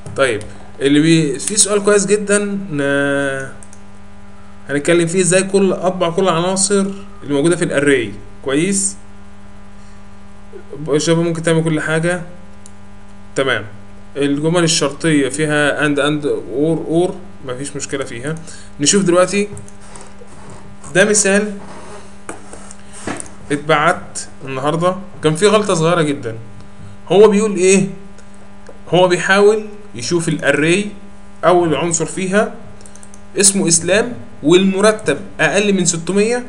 طيب اللي بي... في سؤال كويس جدا ن... هنتكلم فيه ازاي كل اطبع كل العناصر اللي موجوده في الاري كويس شباب ممكن تعمل كل حاجه تمام الجمل الشرطيه فيها اند اند اور اور مفيش مشكله فيها نشوف دلوقتي ده مثال اتبعت النهارده كان في غلطه صغيره جدا هو بيقول ايه هو بيحاول يشوف الاري اول عنصر فيها اسمه اسلام والمرتب اقل من 600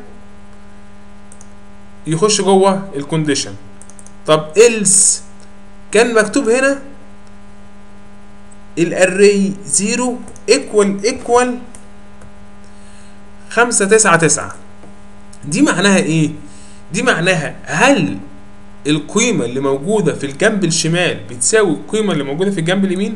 يخش جوه الكونديشن طب إلس كان مكتوب هنا الاري 0 ايكوال ايكوال خمسة تسعة تسعة دي معناها ايه؟ دي معناها هل القيمة اللي موجودة في الجنب الشمال بتساوي القيمة اللي موجودة في الجنب اليمين؟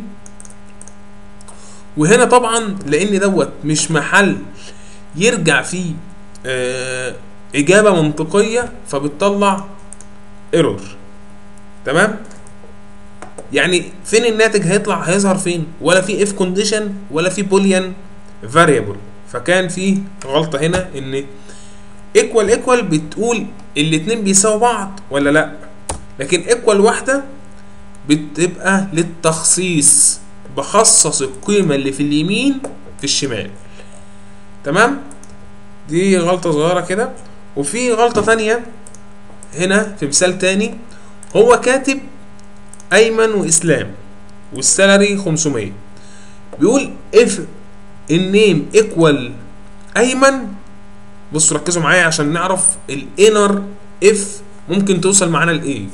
وهنا طبعا لان دوت مش محل يرجع فيه آه اجابة منطقية فبتطلع ايرور تمام؟ يعني فين الناتج هيطلع هيظهر فين؟ ولا في اف كونديشن ولا في بوليان فاريبل فكان في غلطه هنا ان ايكوال ايكوال بتقول الاتنين بيساووا بعض ولا لا لكن ايكوال واحده بتبقى للتخصيص بخصص القيمه اللي في اليمين في الشمال تمام دي غلطه صغيره كده وفي غلطه تانية هنا في مثال تاني هو كاتب ايمن واسلام والسالري 500 بيقول اف النيم ايكوال ايمن بصوا ركزوا معايا عشان نعرف الانر اف ممكن توصل معانا لايه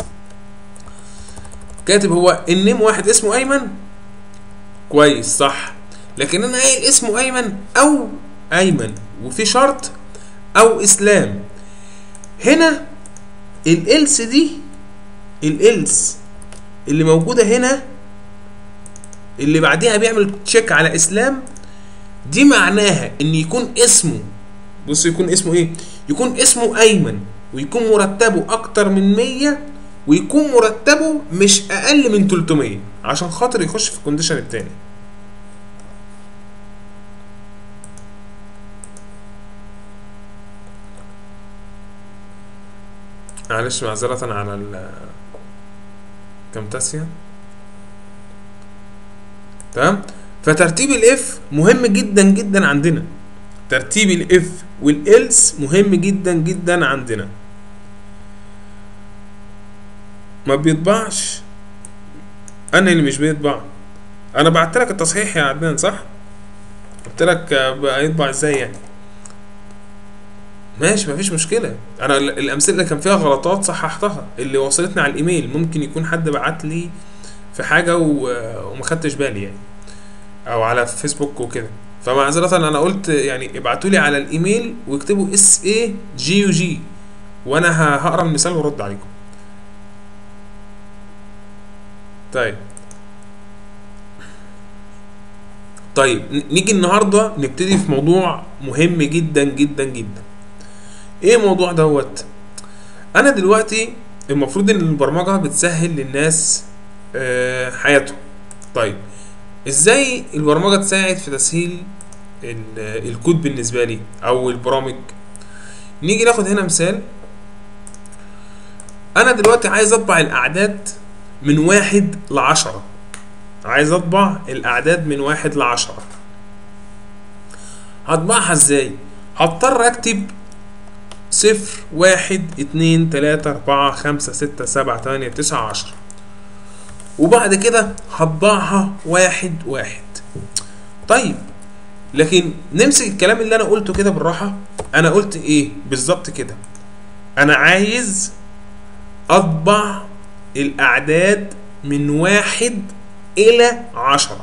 كاتب هو النيم واحد اسمه ايمن كويس صح لكن انا قايل اسمه ايمن او ايمن وفي شرط او اسلام هنا الالس دي الالس اللي موجوده هنا اللي بعديها بيعمل تشيك على اسلام دي معناها ان يكون اسمه بص يكون اسمه ايه يكون اسمه ايمن ويكون مرتبه اكتر من 100 ويكون مرتبه مش اقل من 300 عشان خاطر يخش في الكونديشن التاني معلش معذرة على ال كامتاسيا تمام فترتيب الاف مهم جدا جدا عندنا ترتيب الاف والالس مهم جدا جدا عندنا ما بيطبعش انا اللي مش بيطبع انا بعت لك التصحيح يا عدنان صح قلت لك هيطبع ازاي يعني ماشي مفيش مشكلة أنا الأمثلة اللي كان فيها غلطات صححتها اللي وصلتني على الإيميل ممكن يكون حد بعت لي في حاجة وما خدتش بالي يعني أو على فيسبوك وكده فمعذرة أنا قلت يعني ابعتوا لي على الإيميل واكتبوا اس اي جي يو جي وأنا هقرا المثال وارد عليكم طيب طيب نيجي النهارده نبتدي في موضوع مهم جدا جدا جدا ايه الموضوع دوت انا دلوقتي المفروض ان البرمجه بتسهل للناس آه حياتهم طيب ازاي البرمجه تساعد في تسهيل الكود بالنسبه لي او البرامج نيجي ناخد هنا مثال انا دلوقتي عايز اطبع الاعداد من واحد لعشرة عايز اطبع الاعداد من واحد لعشرة هطبعها ازاي هضطر اكتب صفر واحد اتنين تلاتة اربعة خمسة ستة سبعة تمانية تسعة عشرة وبعد كده هطبعها واحد واحد طيب لكن نمسك الكلام اللي انا قلته كده بالراحة انا قلت ايه بالظبط كده انا عايز اطبع الاعداد من واحد الى عشرة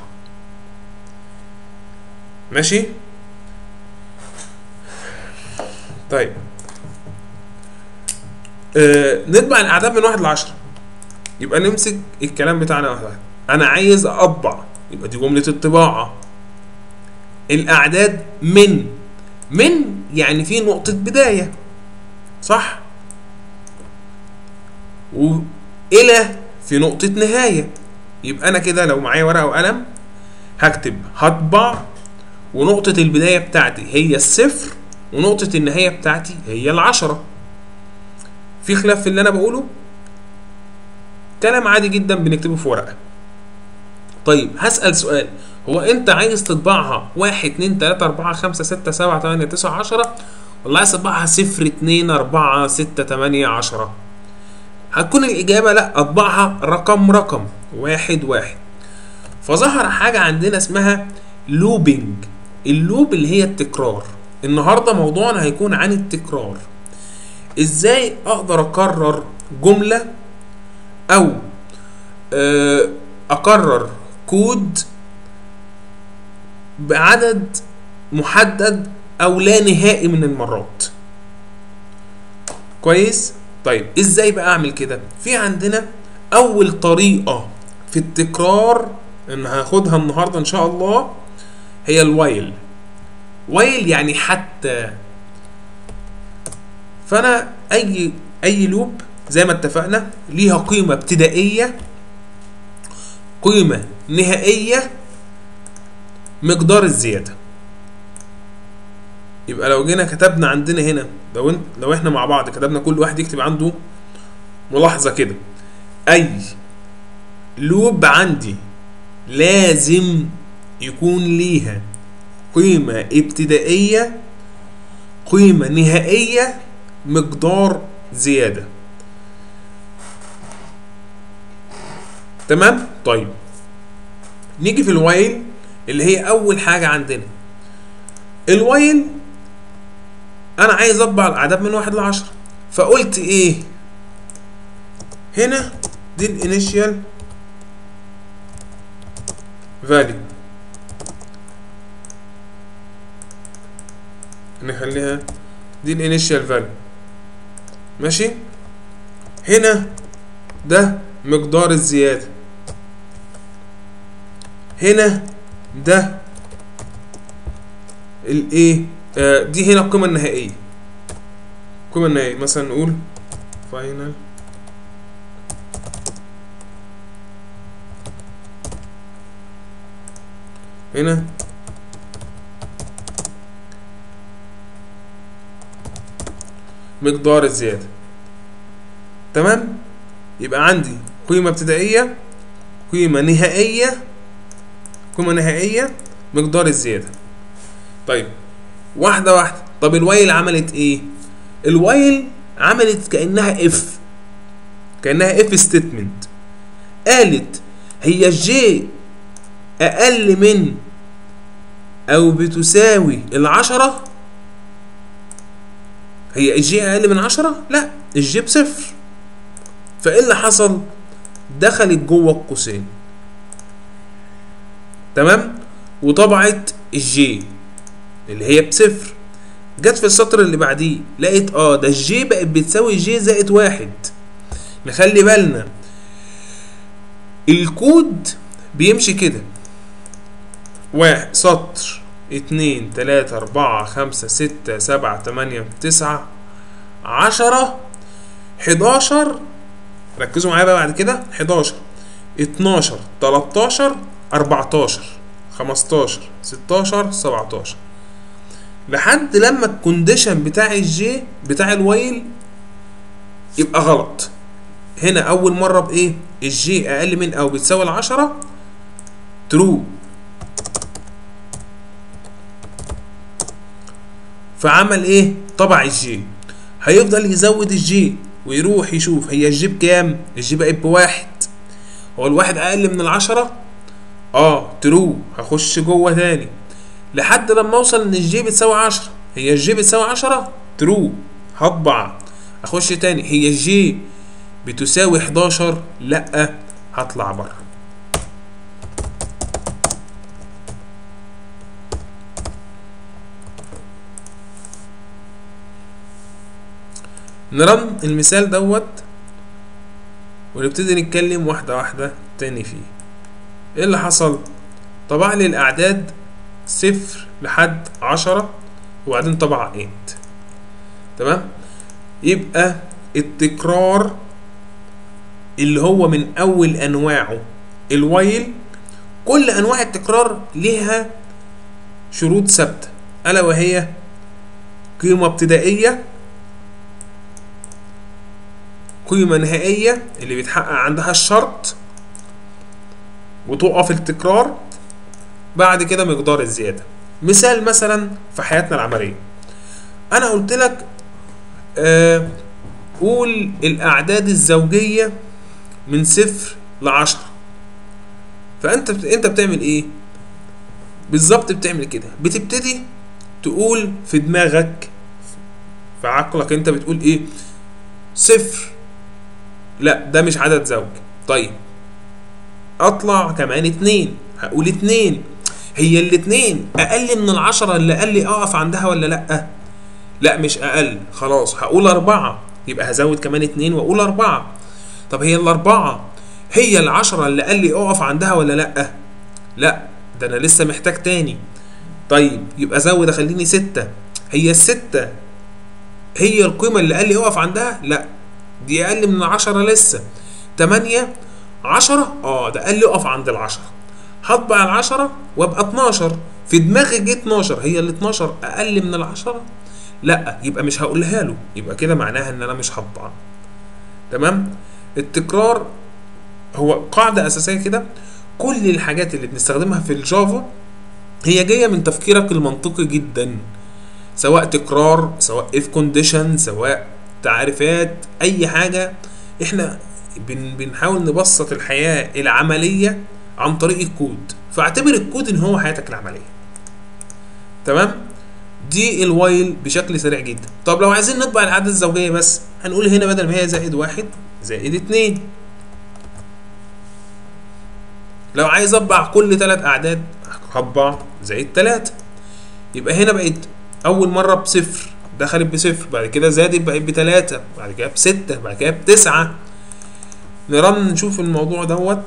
ماشي طيب آه نطبع الاعداد من واحد لعشرة يبقى نمسك الكلام بتاعنا واحد واحد انا عايز اطبع يبقى دي جملة الطباعة الاعداد من من يعني في نقطة بداية صح والى في نقطة نهاية يبقى انا كده لو معايا ورقه وقلم هكتب هطبع ونقطة البداية بتاعتي هي الصفر ونقطة النهاية بتاعتي هي العشرة في خلاف في اللي انا بقوله كلام عادي جدا بنكتبه في ورقة طيب هسأل سؤال هو انت عايز تطبعها واحد اتنين تلاتة اربعة خمسة ستة سبعة تمانية تسعة عشرة ولا عايز تطبعها صفر اتنين اربعة ستة تمانية عشرة هتكون الإجابة لا أطبعها رقم رقم واحد واحد فظهر حاجة عندنا اسمها لوبينج اللوب اللي هي التكرار النهاردة موضوعنا هيكون عن التكرار ازاي اقدر اكرر جملة او آه، اكرر كود بعدد محدد او لا نهائي من المرات كويس طيب ازاي بقى اعمل كده في عندنا اول طريقه في التكرار ان هاخدها النهارده ان شاء الله هي الوايل وايل يعني حتى فانا اي اي لوب زي ما اتفقنا ليها قيمه ابتدائيه قيمه نهائيه مقدار الزياده يبقى لو جينا كتبنا عندنا هنا لو انت لو احنا مع بعض كتبنا كل واحد يكتب عنده ملاحظه كده اي لوب عندي لازم يكون ليها قيمه ابتدائيه قيمه نهائيه مقدار زياده تمام طيب نيجي في الوايل اللي هي اول حاجه عندنا الوايل انا عايز اطبع الاعداد من واحد لعشرة فقلت ايه هنا دي الانيشيال فاليو نخليها دي الانيشيال فاليو ماشي هنا ده مقدار الزيادة هنا ده الايه آه دي هنا القيمة النهائية القيمة النهائية مثلا نقول فاينل هنا مقدار الزيادة تمام يبقى عندي قيمة ابتدائية قيمة نهائية قيمة نهائية مقدار الزيادة طيب واحدة واحدة طب الوايل عملت ايه الوايل عملت كأنها اف كأنها اف ستيتمنت قالت هي الجي اقل من او بتساوي العشرة هي الجي اقل من عشرة لا الجي بصفر فايه اللي حصل دخلت جوه القوسين تمام وطبعت الجي اللي هي بصفر جت في السطر اللي بعديه لقيت اه ده الجي بقت بتساوي جي زائد واحد نخلي بالنا الكود بيمشي كده واحد سطر اتنين تلاتة أربعة خمسة ستة سبعة تمانية تسعة عشرة حداشر ركزوا معايا بقى بعد كده حداشر اتناشر تلاتاشر أربعتاشر خمستاشر ستاشر سبعتاشر لحد لما الكونديشن بتاع الجي بتاع الوايل يبقى غلط هنا أول مرة بإيه الجي أقل من أو بتساوي العشرة ترو فعمل ايه طبع الجي هيفضل يزود الجي ويروح يشوف هي الجي بكام الجي بقت بواحد هو الواحد اقل من العشرة اه ترو هخش جوه تاني لحد لما اوصل ان الجي بتساوي عشرة هي الجي بتساوي عشرة ترو هطبع اخش تاني هي الجي بتساوي 11 لا هطلع بره نرن المثال دوت ونبتدي نتكلم واحدة واحدة تاني فيه ايه اللي حصل طبع لي الاعداد صفر لحد عشرة وبعدين طبع ايت تمام يبقى التكرار اللي هو من اول انواعه الوايل كل انواع التكرار ليها شروط ثابته الا وهي قيمه ابتدائيه قيمه نهائيه اللي بيتحقق عندها الشرط وتقف التكرار بعد كده مقدار الزياده مثال مثلا في حياتنا العمليه انا قلت لك آه قول الاعداد الزوجيه من صفر لعشرة فانت بت... انت بتعمل ايه بالظبط بتعمل كده بتبتدي تقول في دماغك في عقلك انت بتقول ايه صفر لا ده مش عدد زوج طيب اطلع كمان اتنين هقول اتنين هي الاتنين اقل من العشرة اللي قال لي اقف عندها ولا لا لا مش اقل خلاص هقول اربعة يبقى هزود كمان اتنين واقول اربعة طب هي الاربعة هي العشرة اللي قال لي اقف عندها ولا لا لا ده انا لسه محتاج تاني طيب يبقى زود اخليني ستة هي الستة هي القيمة اللي قال لي اقف عندها لا دي اقل من العشرة لسه تمانية عشرة اه ده قال لي اقف عند العشرة هطبع العشرة وابقى 12 في دماغي جه 12 هي ال 12 اقل من العشرة لا يبقى مش هقولها له يبقى كده معناها ان انا مش هطبع تمام التكرار هو قاعدة أساسية كده كل الحاجات اللي بنستخدمها في الجافا هي جاية من تفكيرك المنطقي جدا سواء تكرار سواء اف كونديشن سواء تعريفات اي حاجة احنا بن بنحاول نبسط الحياة العملية عن طريق الكود فاعتبر الكود ان هو حياتك العملية تمام دي الوايل بشكل سريع جدا طب لو عايزين نطبع الاعداد الزوجية بس هنقول هنا بدل ما هي زائد واحد زائد اتنين لو عايز اطبع كل ثلاث اعداد هطبع زائد ثلاثة يبقى هنا بقت اول مرة بصفر دخلت بصفر بعد كده زادت بقت بتلاتة بعد كده بستة بعد كده بتسعة نرن نشوف الموضوع دوت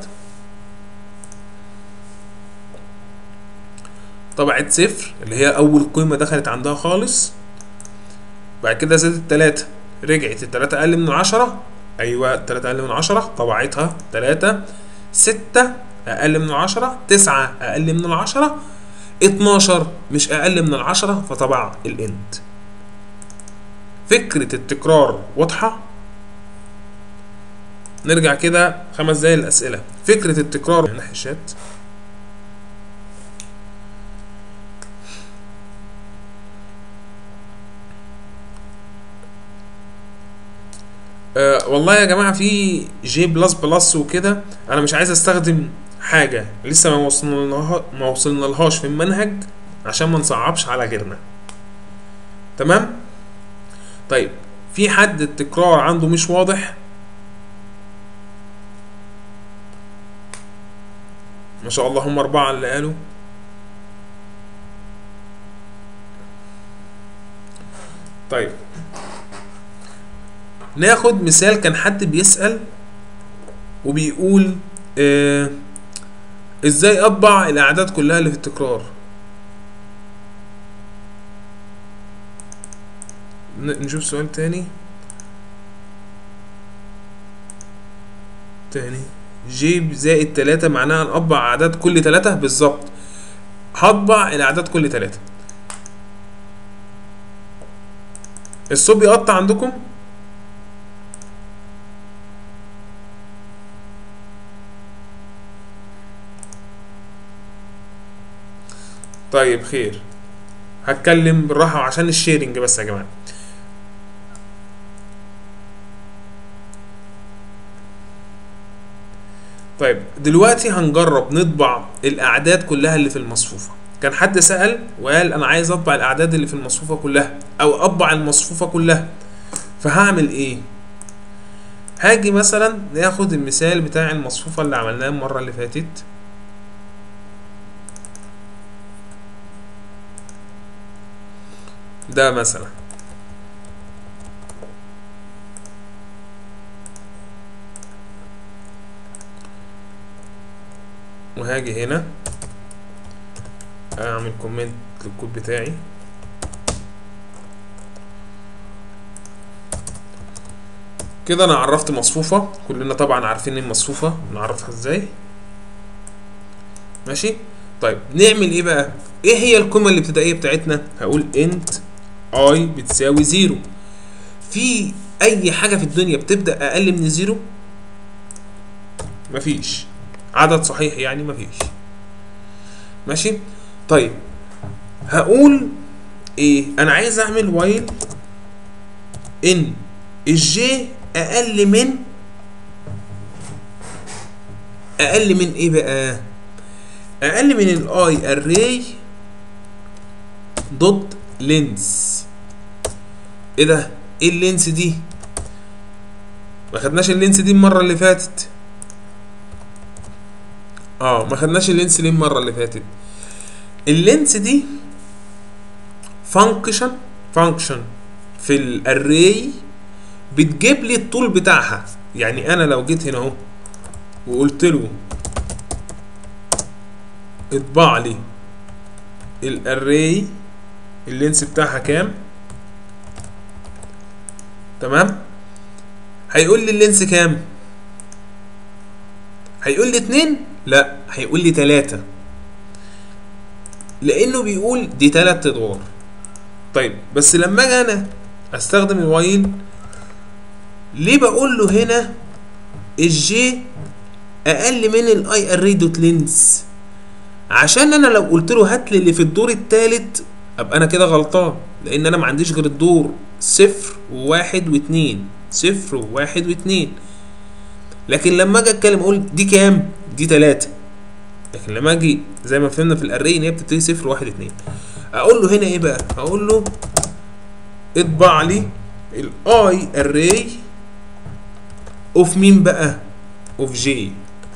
طبعت صفر اللي هي اول قيمة دخلت عندها خالص بعد كده زادت تلاتة رجعت التلاتة اقل من عشرة ايوه التلاتة اقل من عشرة طبعتها تلاتة ستة اقل من العشرة تسعة اقل من العشرة اتناشر مش اقل من العشرة فطبع الاند فكرة التكرار واضحة نرجع كده خمس دقايق الأسئلة فكرة التكرار من ناحية الشات أه والله يا جماعة في جي بلس بلس وكده أنا مش عايز أستخدم حاجة لسه ما وصلنا ما وصلنا لهاش في المنهج عشان ما نصعبش على غيرنا تمام طيب في حد التكرار عنده مش واضح ما شاء الله هم أربعة اللي قالوا طيب ناخد مثال كان حد بيسأل وبيقول آه ازاي اطبع الاعداد كلها اللي في التكرار نشوف سؤال تاني تاني جيب زائد تلاتة معناها نطبع أعداد كل تلاتة بالظبط هطبع الأعداد كل تلاتة الصوت بيقطع عندكم طيب خير هتكلم بالراحة عشان الشيرنج بس يا جماعة طيب دلوقتي هنجرب نطبع الأعداد كلها اللي في المصفوفة كان حد سأل وقال أنا عايز أطبع الأعداد اللي في المصفوفة كلها أو أطبع المصفوفة كلها فهعمل إيه؟ هاجي مثلا ناخد المثال بتاع المصفوفة اللي عملناه المرة اللي فاتت ده مثلا وهاجي هنا اعمل كومنت للكود بتاعي كده انا عرفت مصفوفة كلنا طبعا عارفين المصفوفة بنعرفها ازاي ماشي طيب نعمل ايه بقى ايه هي القيمه الابتدائيه بتاعتنا هقول انت اي بتساوي زيرو في اي حاجه في الدنيا بتبدا اقل من الزيرو مفيش عدد صحيح يعني مفيش ماشي طيب هقول ايه انا عايز اعمل وايل ان الجي اقل من اقل من ايه بقى اقل من الاي اري دوت لينس ايه ده ايه اللينس دي ما خدناش اللينس دي المره اللي فاتت اه ما خدناش اللينس دي المره اللي فاتت اللينس دي فانكشن فانكشن في الاري بتجيب لي الطول بتاعها يعني انا لو جيت هنا اهو وقلت له اطبع لي الاري اللينس بتاعها كام تمام هيقول لي اللينس كام هيقول لي اتنين لا هيقول لي تلاتة لانه بيقول دي تلات ادوار طيب بس لما اجي انا استخدم الوايل ليه بقول له هنا الجي اقل من الاي اري دوت لينس عشان انا لو قلت له هات لي اللي في الدور الثالث ابقى انا كده غلطان لان انا ما عنديش غير الدور صفر وواحد واتنين صفر وواحد واتنين لكن لما اجي اتكلم اقول دي كام دي تلاتة لكن لما اجي زي ما فهمنا في الاري ان هي بتبتدي صفر واحد اتنين اقول له هنا ايه بقى اقول له اطبع لي الاي اري اوف مين بقى اوف جي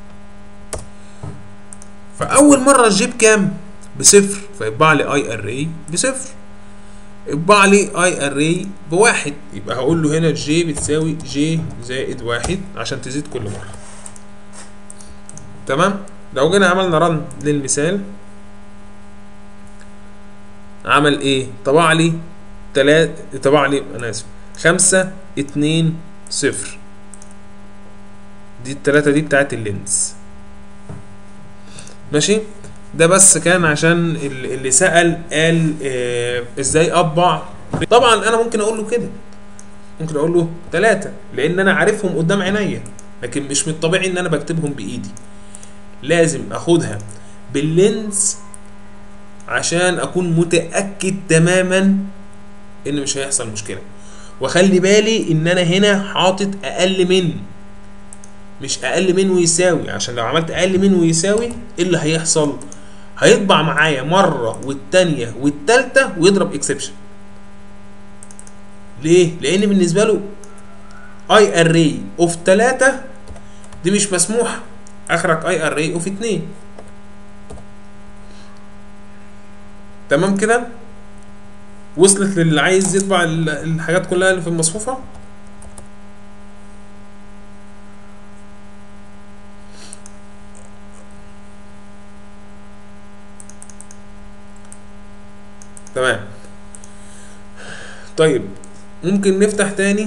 فاول مره الجي بكام بصفر فيطبع لي اي اري بصفر اطبع لي اي اري بواحد يبقى هقول له هنا جي بتساوي جي زائد واحد عشان تزيد كل مره تمام لو جينا عملنا رن للمثال عمل ايه طبع لي تلات طبع لي انا اسف خمسة اتنين صفر دي التلاتة دي بتاعت اللينس ماشي ده بس كان عشان اللي سأل قال آه ازاي اطبع طبعا انا ممكن اقول له كده ممكن اقول له تلاتة لان انا عارفهم قدام عينيا لكن مش من الطبيعي ان انا بكتبهم بايدي لازم اخدها باللينس عشان اكون متاكد تماما ان مش هيحصل مشكله واخلي بالي ان انا هنا حاطط اقل من مش اقل من ويساوي عشان لو عملت اقل من ويساوي ايه اللي هيحصل هيطبع معايا مره والتانيه والتالته ويضرب اكسبشن ليه لان بالنسبه له اي اري اوف 3 دي مش مسموح اخرك اي اري اوف 2 تمام كده وصلت للي عايز يطبع الحاجات كلها اللي في المصفوفه تمام طيب ممكن نفتح تاني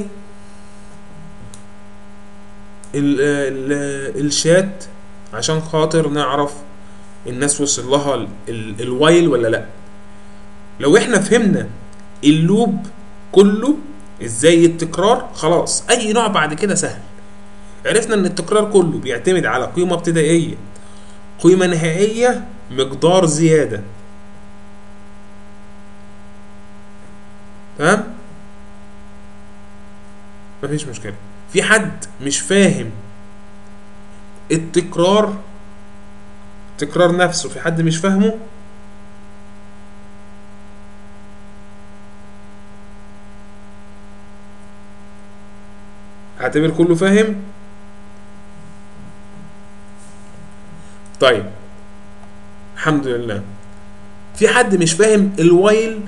ال ال الشات عشان خاطر نعرف الناس وصل لها ال ال الوايل ولا لا لو احنا فهمنا اللوب كله ازاي التكرار خلاص اي نوع بعد كده سهل عرفنا ان التكرار كله بيعتمد على قيمة ابتدائية قيمة نهائية مقدار زيادة تمام مفيش مشكلة في حد مش فاهم التكرار التكرار نفسه في حد مش فاهمه هعتبر كله فاهم طيب الحمد لله في حد مش فاهم الوايل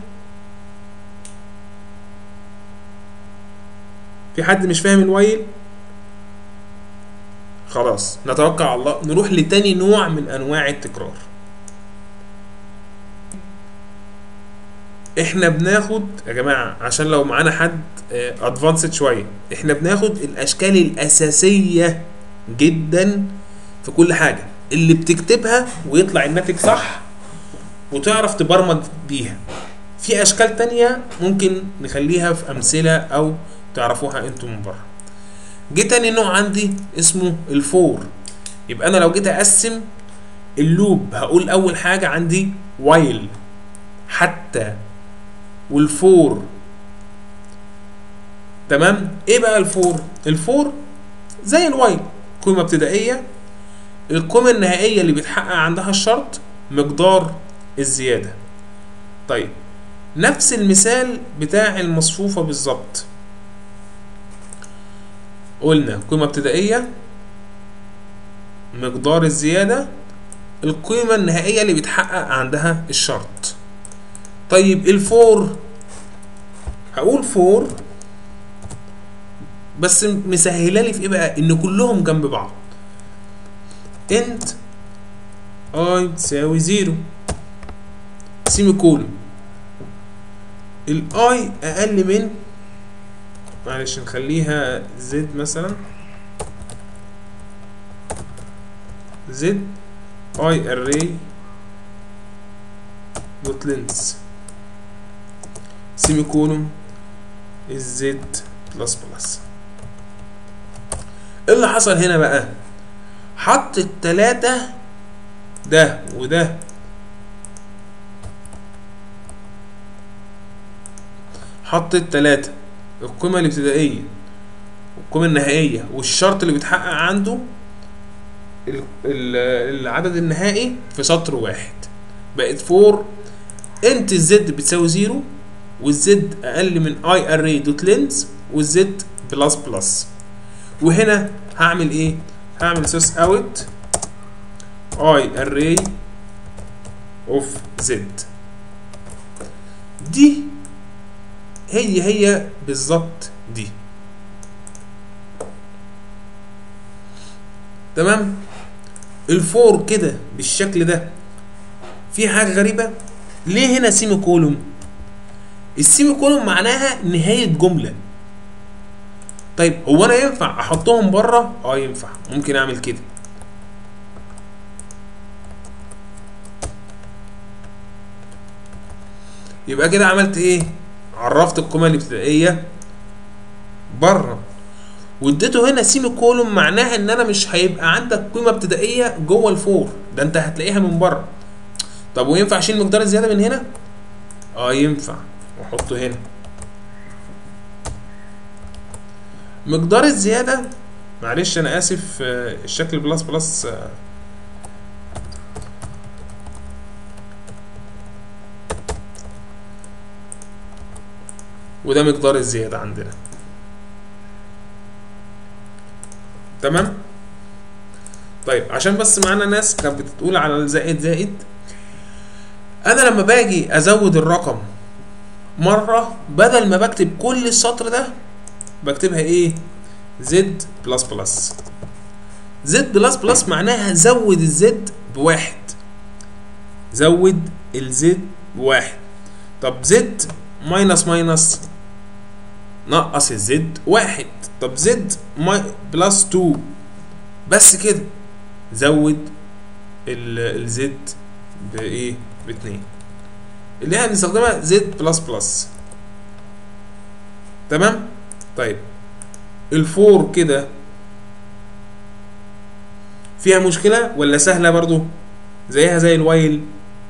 في حد مش فاهم الوايل خلاص نتوكل على الله نروح لتاني نوع من انواع التكرار احنا بناخد يا جماعه عشان لو معانا حد ادفانسد شويه احنا بناخد الاشكال الاساسيه جدا في كل حاجه اللي بتكتبها ويطلع الناتج صح وتعرف تبرمج بيها في اشكال تانية ممكن نخليها في امثلة او تعرفوها انتم من بره جه تاني نوع عندي اسمه الفور يبقى انا لو جيت اقسم اللوب هقول اول حاجة عندي وايل حتى والفور تمام ايه بقى الفور الفور زي الوايل قيمة ابتدائية القيمة النهائية اللي بيتحقق عندها الشرط مقدار الزيادة طيب نفس المثال بتاع المصفوفة بالظبط قلنا قيمة ابتدائية مقدار الزيادة القيمة النهائية اللي بيتحقق عندها الشرط طيب الفور هقول فور بس مسهله لي في ايه بقى ان كلهم جنب بعض انت اي تساوي زيرو سيمي كولون الاي اقل من معلش نخليها زد مثلا زد اي اري دوت لينس سيمي كولون الزد بلس بلس ايه اللي حصل هنا بقى حط التلاتة ده وده حط التلاتة القيمة الابتدائية والقيمة النهائية والشرط اللي بيتحقق عنده ال- ال- العدد النهائي في سطر واحد بقت فور انت الزد بتساوي زيرو والزد اقل من اي اري دوت لينز والزد بلس بلس وهنا هعمل ايه هعمل سوس اوت اي اري اوف زد دي هي هي بالظبط دي تمام الفور كده بالشكل ده في حاجه غريبه ليه هنا سيمي كولوم السيمي كولوم معناها نهايه جمله طيب هو انا ينفع احطهم بره اه ينفع ممكن اعمل كده يبقى كده عملت ايه عرفت القيمه الابتدائيه بره واديته هنا سيمي كولوم معناها ان انا مش هيبقى عندك قيمه ابتدائيه جوه الفور ده انت هتلاقيها من بره طب وينفع اشيل مقدار الزياده من هنا اه ينفع واحطه هنا مقدار الزياده معلش انا اسف آه، الشكل بلس بلس آه، وده مقدار الزياده عندنا تمام طيب عشان بس معانا ناس كانت بتقول على الزائد زائد انا لما باجي ازود الرقم مره بدل ما بكتب كل السطر ده بكتبها ايه زد بلس بلس زد بلس بلس معناها زود الزد بواحد زود الزد بواحد طب زد ماينس ماينس نقص الزد واحد طب زد ماي بلس 2 بس كده زود ال- الزد بايه باتنين اللي احنا بنستخدمها زد بلس بلس تمام طيب الفور كده فيها مشكلة ولا سهلة برضو زيها زي الوايل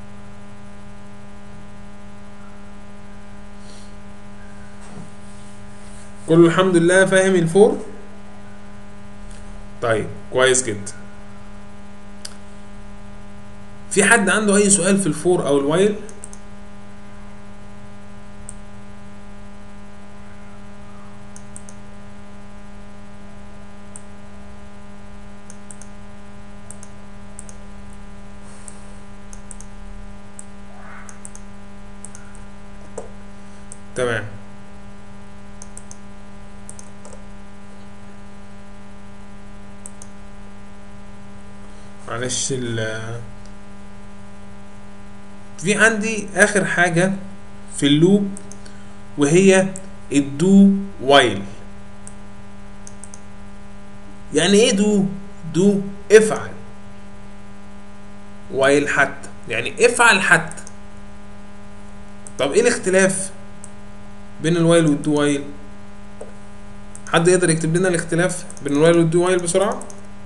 كل الحمد لله فاهم الفور طيب كويس جدا في حد عنده اي سؤال في الفور او الوايل تمام معلش ال في عندي اخر حاجة في اللوب وهي الدو وايل يعني ايه دو دو افعل وايل حتى يعني افعل حتى طب ايه الاختلاف بين الوايل والدو وايل حد يقدر يكتب لنا الاختلاف بين الوايل والدو وايل بسرعه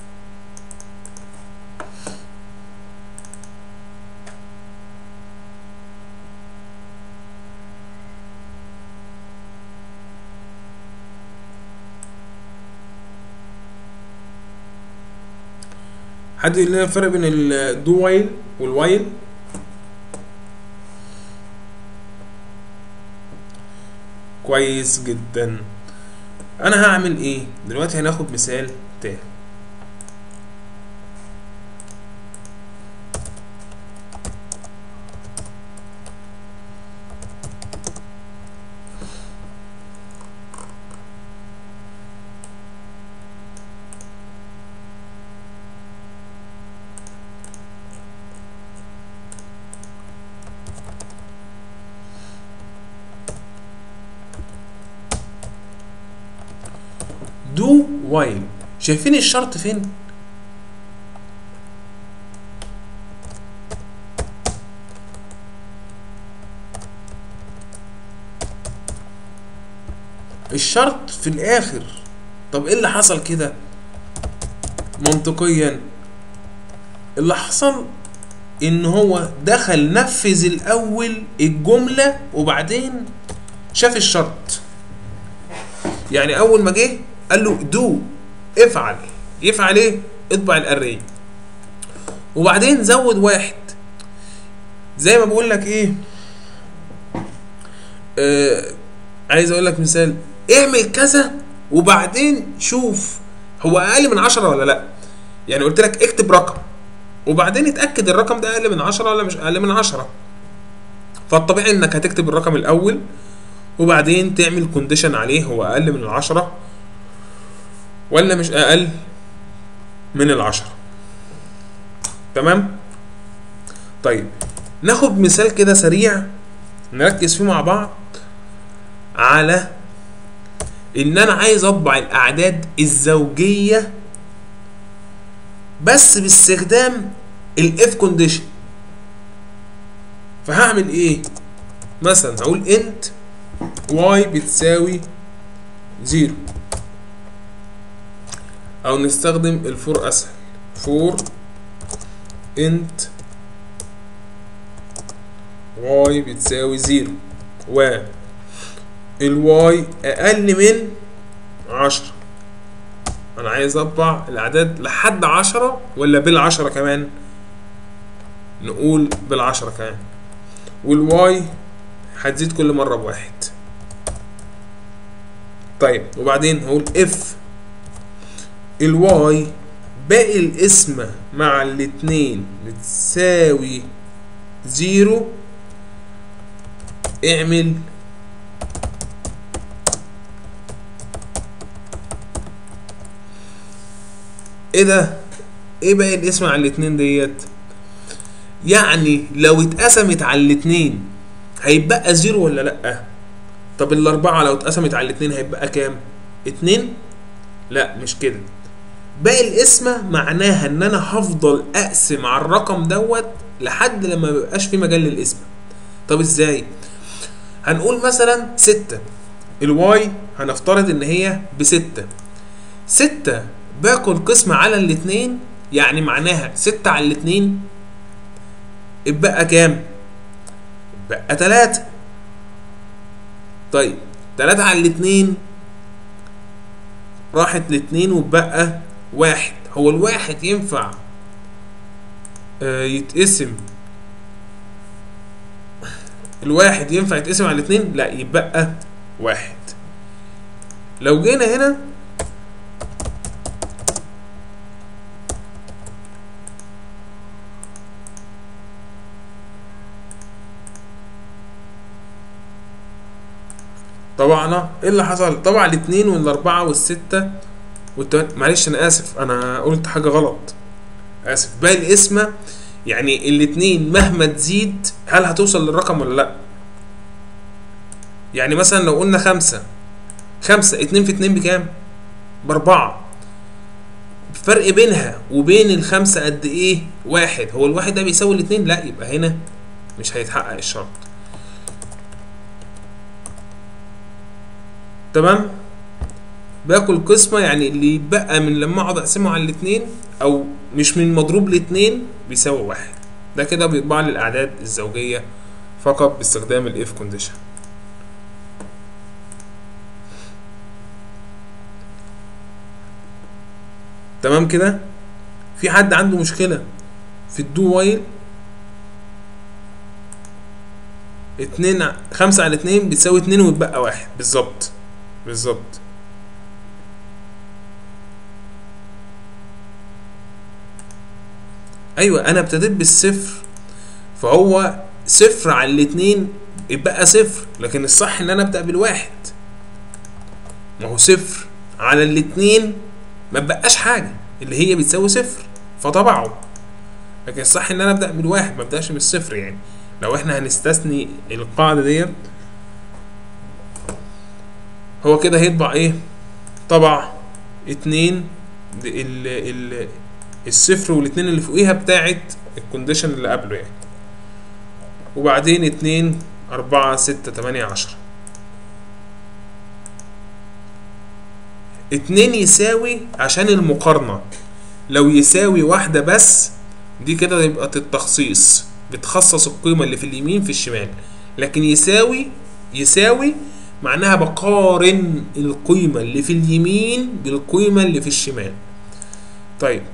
حد يقول لنا الفرق بين الدو وايل والوايل كويس جدا انا هعمل ايه دلوقتي هناخد مثال تاني دو وايل شايفين الشرط فين الشرط في الاخر طب ايه اللي حصل كده منطقيا اللي حصل ان هو دخل نفذ الاول الجمله وبعدين شاف الشرط يعني اول ما جه قال له دو افعل يفعل ايه اطبع الاري وبعدين زود واحد زي ما بقول لك ايه آه عايز اقول لك مثال اعمل كذا وبعدين شوف هو اقل من عشرة ولا لا يعني قلت لك اكتب رقم وبعدين اتاكد الرقم ده اقل من عشرة ولا مش اقل من عشرة فالطبيعي انك هتكتب الرقم الاول وبعدين تعمل كونديشن عليه هو اقل من العشرة ولا مش اقل من العشرة تمام طيب ناخد مثال كده سريع نركز فيه مع بعض على ان انا عايز اطبع الاعداد الزوجية بس باستخدام الاف كونديشن فهعمل ايه مثلا هقول انت واي بتساوي زيرو او نستخدم الفور اسهل فور انت واي بتساوي زيرو و الواي اقل من عشرة انا عايز اطبع الاعداد لحد عشرة ولا بالعشرة كمان نقول بالعشرة كمان والواي هتزيد كل مرة بواحد طيب وبعدين هقول اف الواي باقي القسمة مع الاتنين بتساوي زيرو اعمل ايه ده ايه باقي القسمة على الاتنين ديت يعني لو اتقسمت على الاتنين هيبقى زيرو ولا لأ طب الأربعة لو اتقسمت على الاتنين هيبقى كام اتنين لا مش كده باقي القسمة معناها ان انا هفضل اقسم على الرقم دوت لحد لما ميبقاش في مجال للقسمة طب ازاي هنقول مثلا ستة الواي هنفترض ان هي بستة ستة باكل قسمة على الاتنين يعني معناها ستة على الاتنين اتبقى كام اتبقى تلاتة طيب تلاتة على الاتنين راحت لاتنين واتبقى واحد هو الواحد ينفع آه يتقسم الواحد ينفع يتقسم على الاتنين لا يبقى واحد لو جينا هنا طبعنا ايه اللي حصل طبعا الاثنين والاربعه والسته والتلات معلش انا اسف انا قلت حاجه غلط اسف باقي القسمه يعني الاثنين مهما تزيد هل هتوصل للرقم ولا لا يعني مثلا لو قلنا خمسة خمسة اتنين في اتنين بكام باربعة الفرق بينها وبين الخمسة قد ايه واحد هو الواحد ده بيساوي الاتنين لا يبقى هنا مش هيتحقق الشرط تمام باكل قسمة يعني اللي يبقى من لما اقعد اقسمه على الاتنين او مش من مضروب لاتنين بيساوي واحد ده كده بيطبع لي الاعداد الزوجية فقط باستخدام الاف كونديشن تمام كده في حد عنده مشكلة في الدو وايل اتنين ع- خمسة على اتنين بتساوي اتنين ويتبقى واحد بالظبط بالظبط ايوه انا ابتديت بالصفر فهو صفر على الاتنين يبقى صفر لكن الصح ان انا ابدا بالواحد ما هو صفر على الاتنين ما بقاش حاجه اللي هي بتساوي صفر فطبعه لكن الصح ان انا ابدا بالواحد ما ابداش بالصفر يعني لو احنا هنستثني القاعده ديت هو كده هيطبع ايه طبع اتنين د- ال ال الصفر والاتنين اللي فوقيها بتاعت الكونديشن اللي قبله يعني وبعدين اتنين أربعة ستة تمانية عشرة اتنين يساوي عشان المقارنة لو يساوي واحدة بس دي كده يبقى التخصيص بتخصص القيمة اللي في اليمين في الشمال لكن يساوي يساوي معناها بقارن القيمة اللي في اليمين بالقيمة اللي في الشمال طيب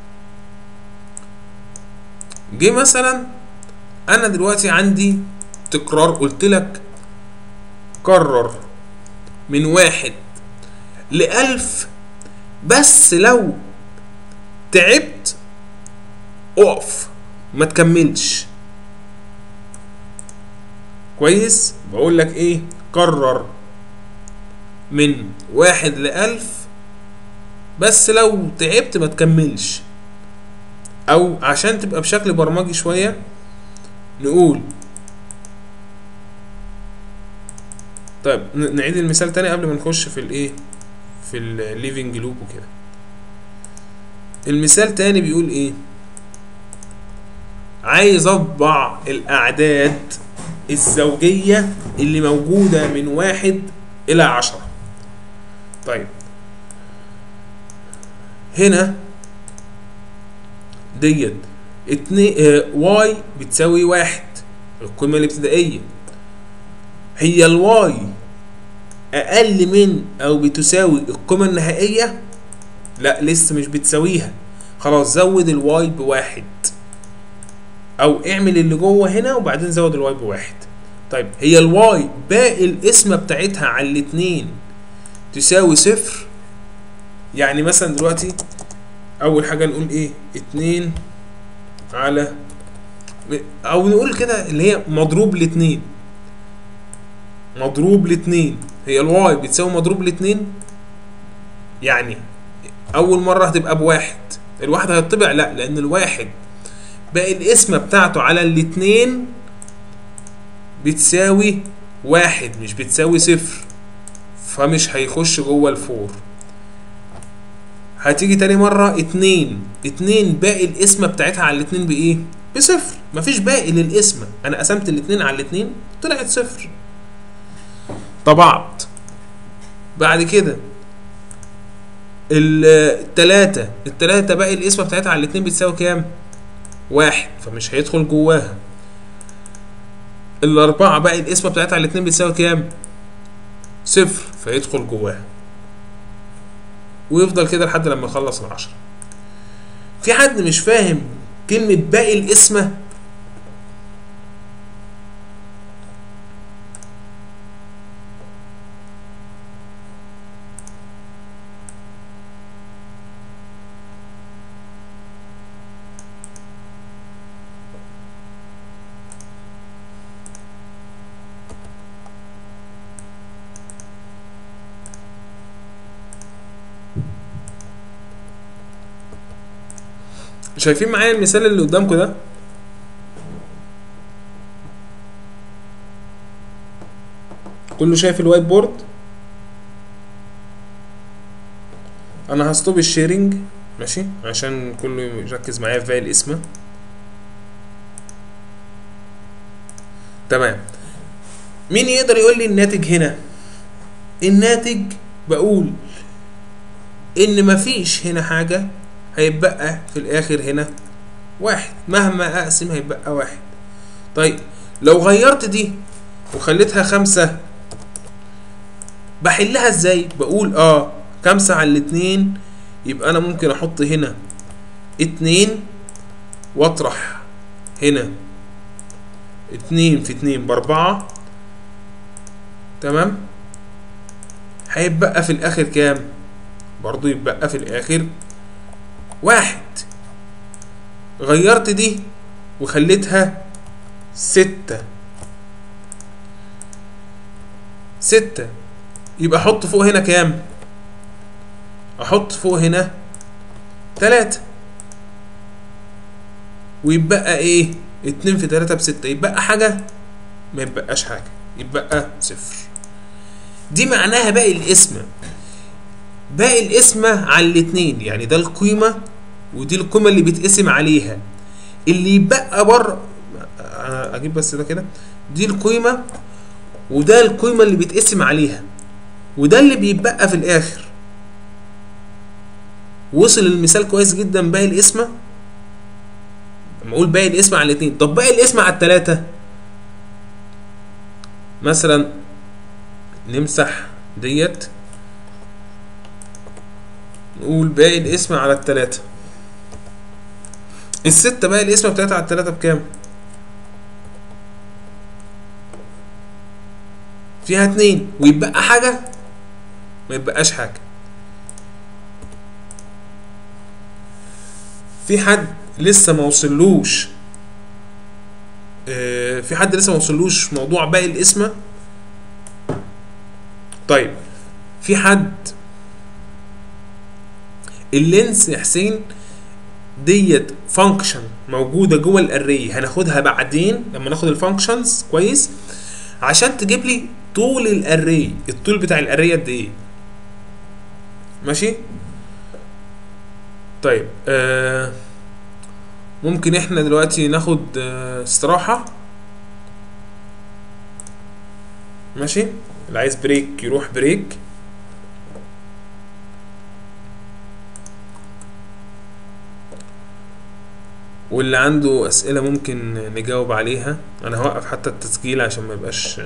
جه مثلا انا دلوقتي عندي تكرار قلت لك كرر من واحد لألف بس لو تعبت اقف ما تكملش كويس بقول لك ايه كرر من واحد لألف بس لو تعبت ما تكملش او عشان تبقى بشكل برمجي شوية نقول طيب ن- نعيد المثال تاني قبل ما نخش في الايه في الليفنج لوب وكده المثال تاني بيقول ايه عايز اطبع الاعداد الزوجية اللي موجودة من واحد الى عشرة طيب هنا ديت اتنين اه واي بتساوي واحد القيمة الابتدائية هي الواي اقل من او بتساوي القيمة النهائية لا لسه مش بتساويها خلاص زود الواي بواحد او اعمل اللي جوه هنا وبعدين زود الواي بواحد طيب هي الواي باقي القسمة بتاعتها على الاتنين تساوي صفر يعني مثلا دلوقتي اول حاجة نقول ايه اتنين على او نقول كده اللي هي مضروب لاتنين مضروب لاتنين هي الواي بتساوي مضروب لاتنين يعني اول مرة هتبقى بواحد الواحد هيطبع لا لان الواحد باقي القسمة بتاعته على الاتنين بتساوي واحد مش بتساوي صفر فمش هيخش جوه الفور هتيجي تاني مرة اتنين اتنين باقي القسمة بتاعتها على الاتنين بايه؟ بصفر مفيش باقي للقسمة انا قسمت الاتنين على الاتنين طلعت صفر طبعت بعد كده ال- التلاتة التلاتة باقي القسمة بتاعتها على الاتنين بتساوي كام؟ واحد فمش هيدخل جواها الأربعة باقي القسمة بتاعتها على الاتنين بتساوي كام؟ صفر فيدخل جواها ويفضل كده لحد لما يخلص العشرة في حد مش فاهم كلمة باقي القسمة شايفين معايا المثال اللي قدامكم ده كله شايف الوايت بورد انا هستوب الشيرنج ماشي عشان كله يركز معايا في باقي الاسم تمام مين يقدر يقول لي الناتج هنا الناتج بقول ان مفيش هنا حاجة هيتبقى في الاخر هنا واحد مهما اقسم هيتبقى واحد طيب لو غيرت دي وخليتها خمسة بحلها ازاي بقول اه خمسة على الاتنين يبقى انا ممكن احط هنا اتنين واطرح هنا اتنين في اتنين باربعة تمام هيتبقى في الاخر كام برضو يتبقى في الاخر واحد غيرت دي وخليتها ستة ستة يبقى احط فوق هنا كام احط فوق هنا تلاتة ويبقى ايه اتنين في تلاتة بستة يبقى حاجة ما يبقاش حاجة يبقى صفر دي معناها باقي القسمة باقي القسمة على الاتنين يعني ده القيمة ودي القيمة اللي بيتقسم عليها اللي يبقى بره اجيب بس ده كده دي القيمة وده القيمة اللي بيتقسم عليها وده اللي بيتبقى في الاخر وصل المثال كويس جدا باقي القسمة لما اقول باقي القسمة على الاتنين طب باقي القسمة على التلاتة مثلا نمسح ديت نقول باقي القسمة على التلاتة الستة باقي القسمة بتاعتها على التلاتة بكام؟ فيها اتنين ويبقى حاجة ما يبقاش حاجة في حد لسه ما وصلوش آه، في حد لسه ما وصلوش موضوع باقي القسمة طيب في حد اللينس يا حسين ديت فانكشن موجوده جوه الاري هناخدها بعدين لما ناخد الفانكشنز كويس عشان تجيب لي طول الاري الطول بتاع الاري قد ايه ماشي طيب آه ممكن احنا دلوقتي ناخد آه استراحه ماشي اللي عايز بريك يروح بريك واللي عنده اسئله ممكن نجاوب عليها انا هوقف حتى التسجيل عشان ما يبقاش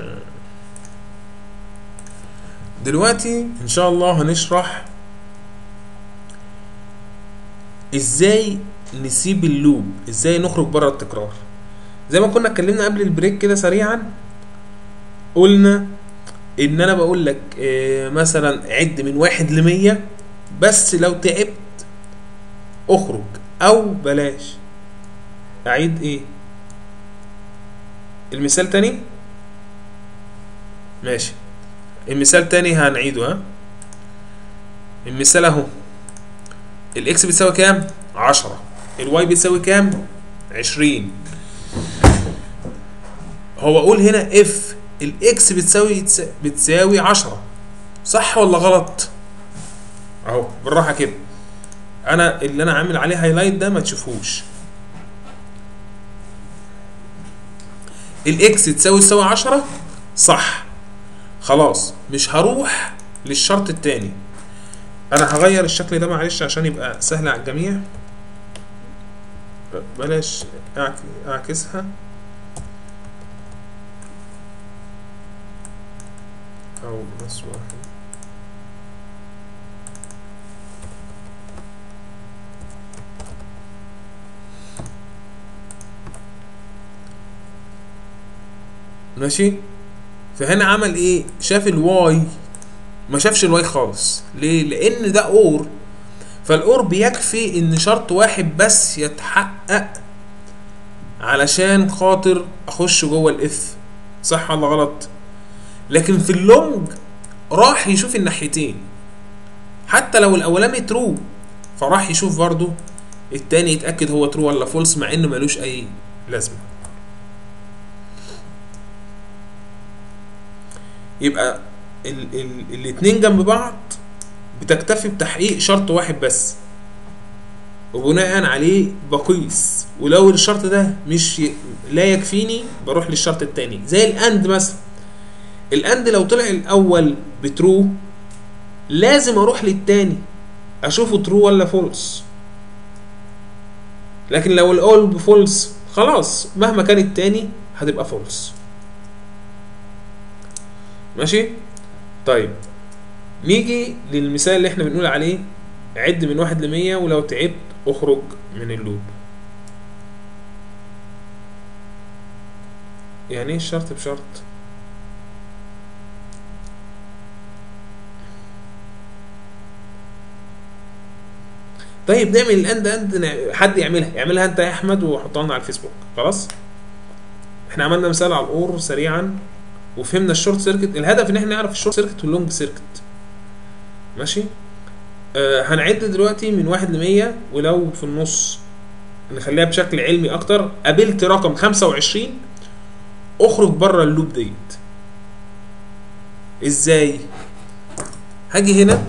دلوقتي ان شاء الله هنشرح ازاي نسيب اللوب ازاي نخرج بره التكرار زي ما كنا اتكلمنا قبل البريك كده سريعا قلنا ان انا بقول لك آه، مثلا عد من واحد لمية بس لو تعبت اخرج او بلاش اعيد ايه المثال تاني ماشي المثال تاني هنعيده ها المثال اهو الاكس بتساوي كام عشرة الواي بتساوي كام عشرين هو اقول هنا اف الاكس بتساوي بتساوي عشرة صح ولا غلط اهو بالراحة كده انا اللي انا عامل عليه هايلايت ده ما تشوفوش الاكس تساوي تساوي 10 صح خلاص مش هروح للشرط التاني انا هغير الشكل ده معلش عشان يبقى سهل على الجميع بلاش أعك- اعكسها او بس واحد ماشي فهنا عمل ايه شاف الواي ما شافش الواي خالص ليه لان ده اور فالاور بيكفي ان شرط واحد بس يتحقق علشان خاطر اخش جوه الاف صح ولا غلط لكن في اللونج راح يشوف الناحيتين حتى لو الاولاني ترو فراح يشوف برضو التاني يتاكد هو ترو ولا فولس مع انه ملوش اي لازمه يبقى ال ال الاتنين جنب بعض بتكتفي بتحقيق شرط واحد بس وبناء عليه بقيس ولو الشرط ده مش ي... لا يكفيني بروح للشرط التاني زي الاند مثلا الاند لو طلع الاول بترو لازم اروح للتاني اشوفه ترو ولا فولس لكن لو الاول بفولس خلاص مهما كان التاني هتبقى فولس ماشي طيب نيجي للمثال اللي احنا بنقول عليه عد من واحد لمية ولو تعبت اخرج من اللوب يعني ايه الشرط بشرط طيب نعمل الاند اند نع- حد يعملها يعملها انت يا احمد وحطها لنا على الفيسبوك خلاص احنا عملنا مثال على الاور سريعا وفهمنا الشورت سيركت الهدف ان احنا نعرف الشورت سيركت واللونج سيركت ماشي آه هنعد دلوقتي من واحد لمية ولو في النص نخليها بشكل علمي اكتر قابلت رقم 25 اخرج بره اللوب ديت ازاي هاجي هنا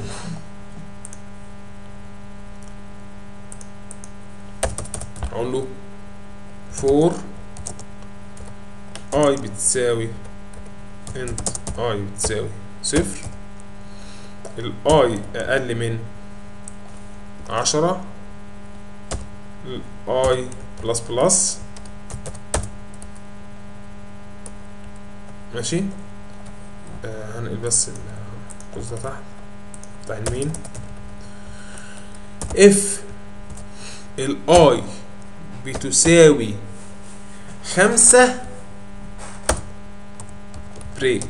اقول له فور اي بتساوي انت اي بتساوي صفر الاي اقل من عشرة الاي بلس بلس ماشي آه هنقل بس الجزء ده تحت بتاع المين اف الاي بتساوي خمسة بريك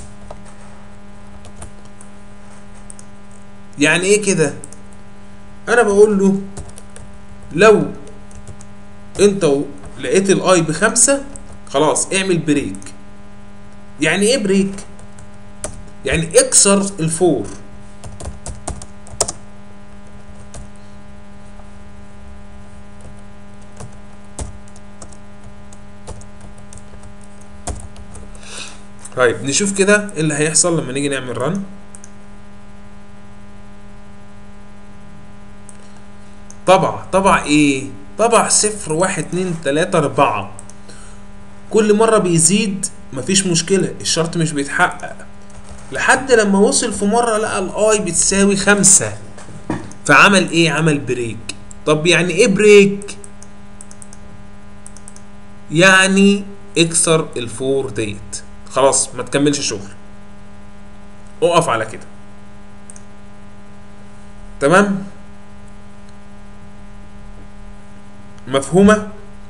يعني ايه كده انا بقول له لو انت لقيت الاي بخمسة خلاص اعمل بريك يعني ايه بريك يعني اكسر الفور طيب نشوف كده ايه اللي هيحصل لما نيجي نعمل رن طبع طبع ايه طبع صفر واحد اتنين تلاتة اربعة كل مرة بيزيد مفيش مشكلة الشرط مش بيتحقق لحد لما وصل في مرة لقى الاي بتساوي خمسة فعمل ايه عمل بريك طب يعني ايه بريك يعني اكسر الفور ديت خلاص ما تكملش شغل اقف على كده تمام مفهومة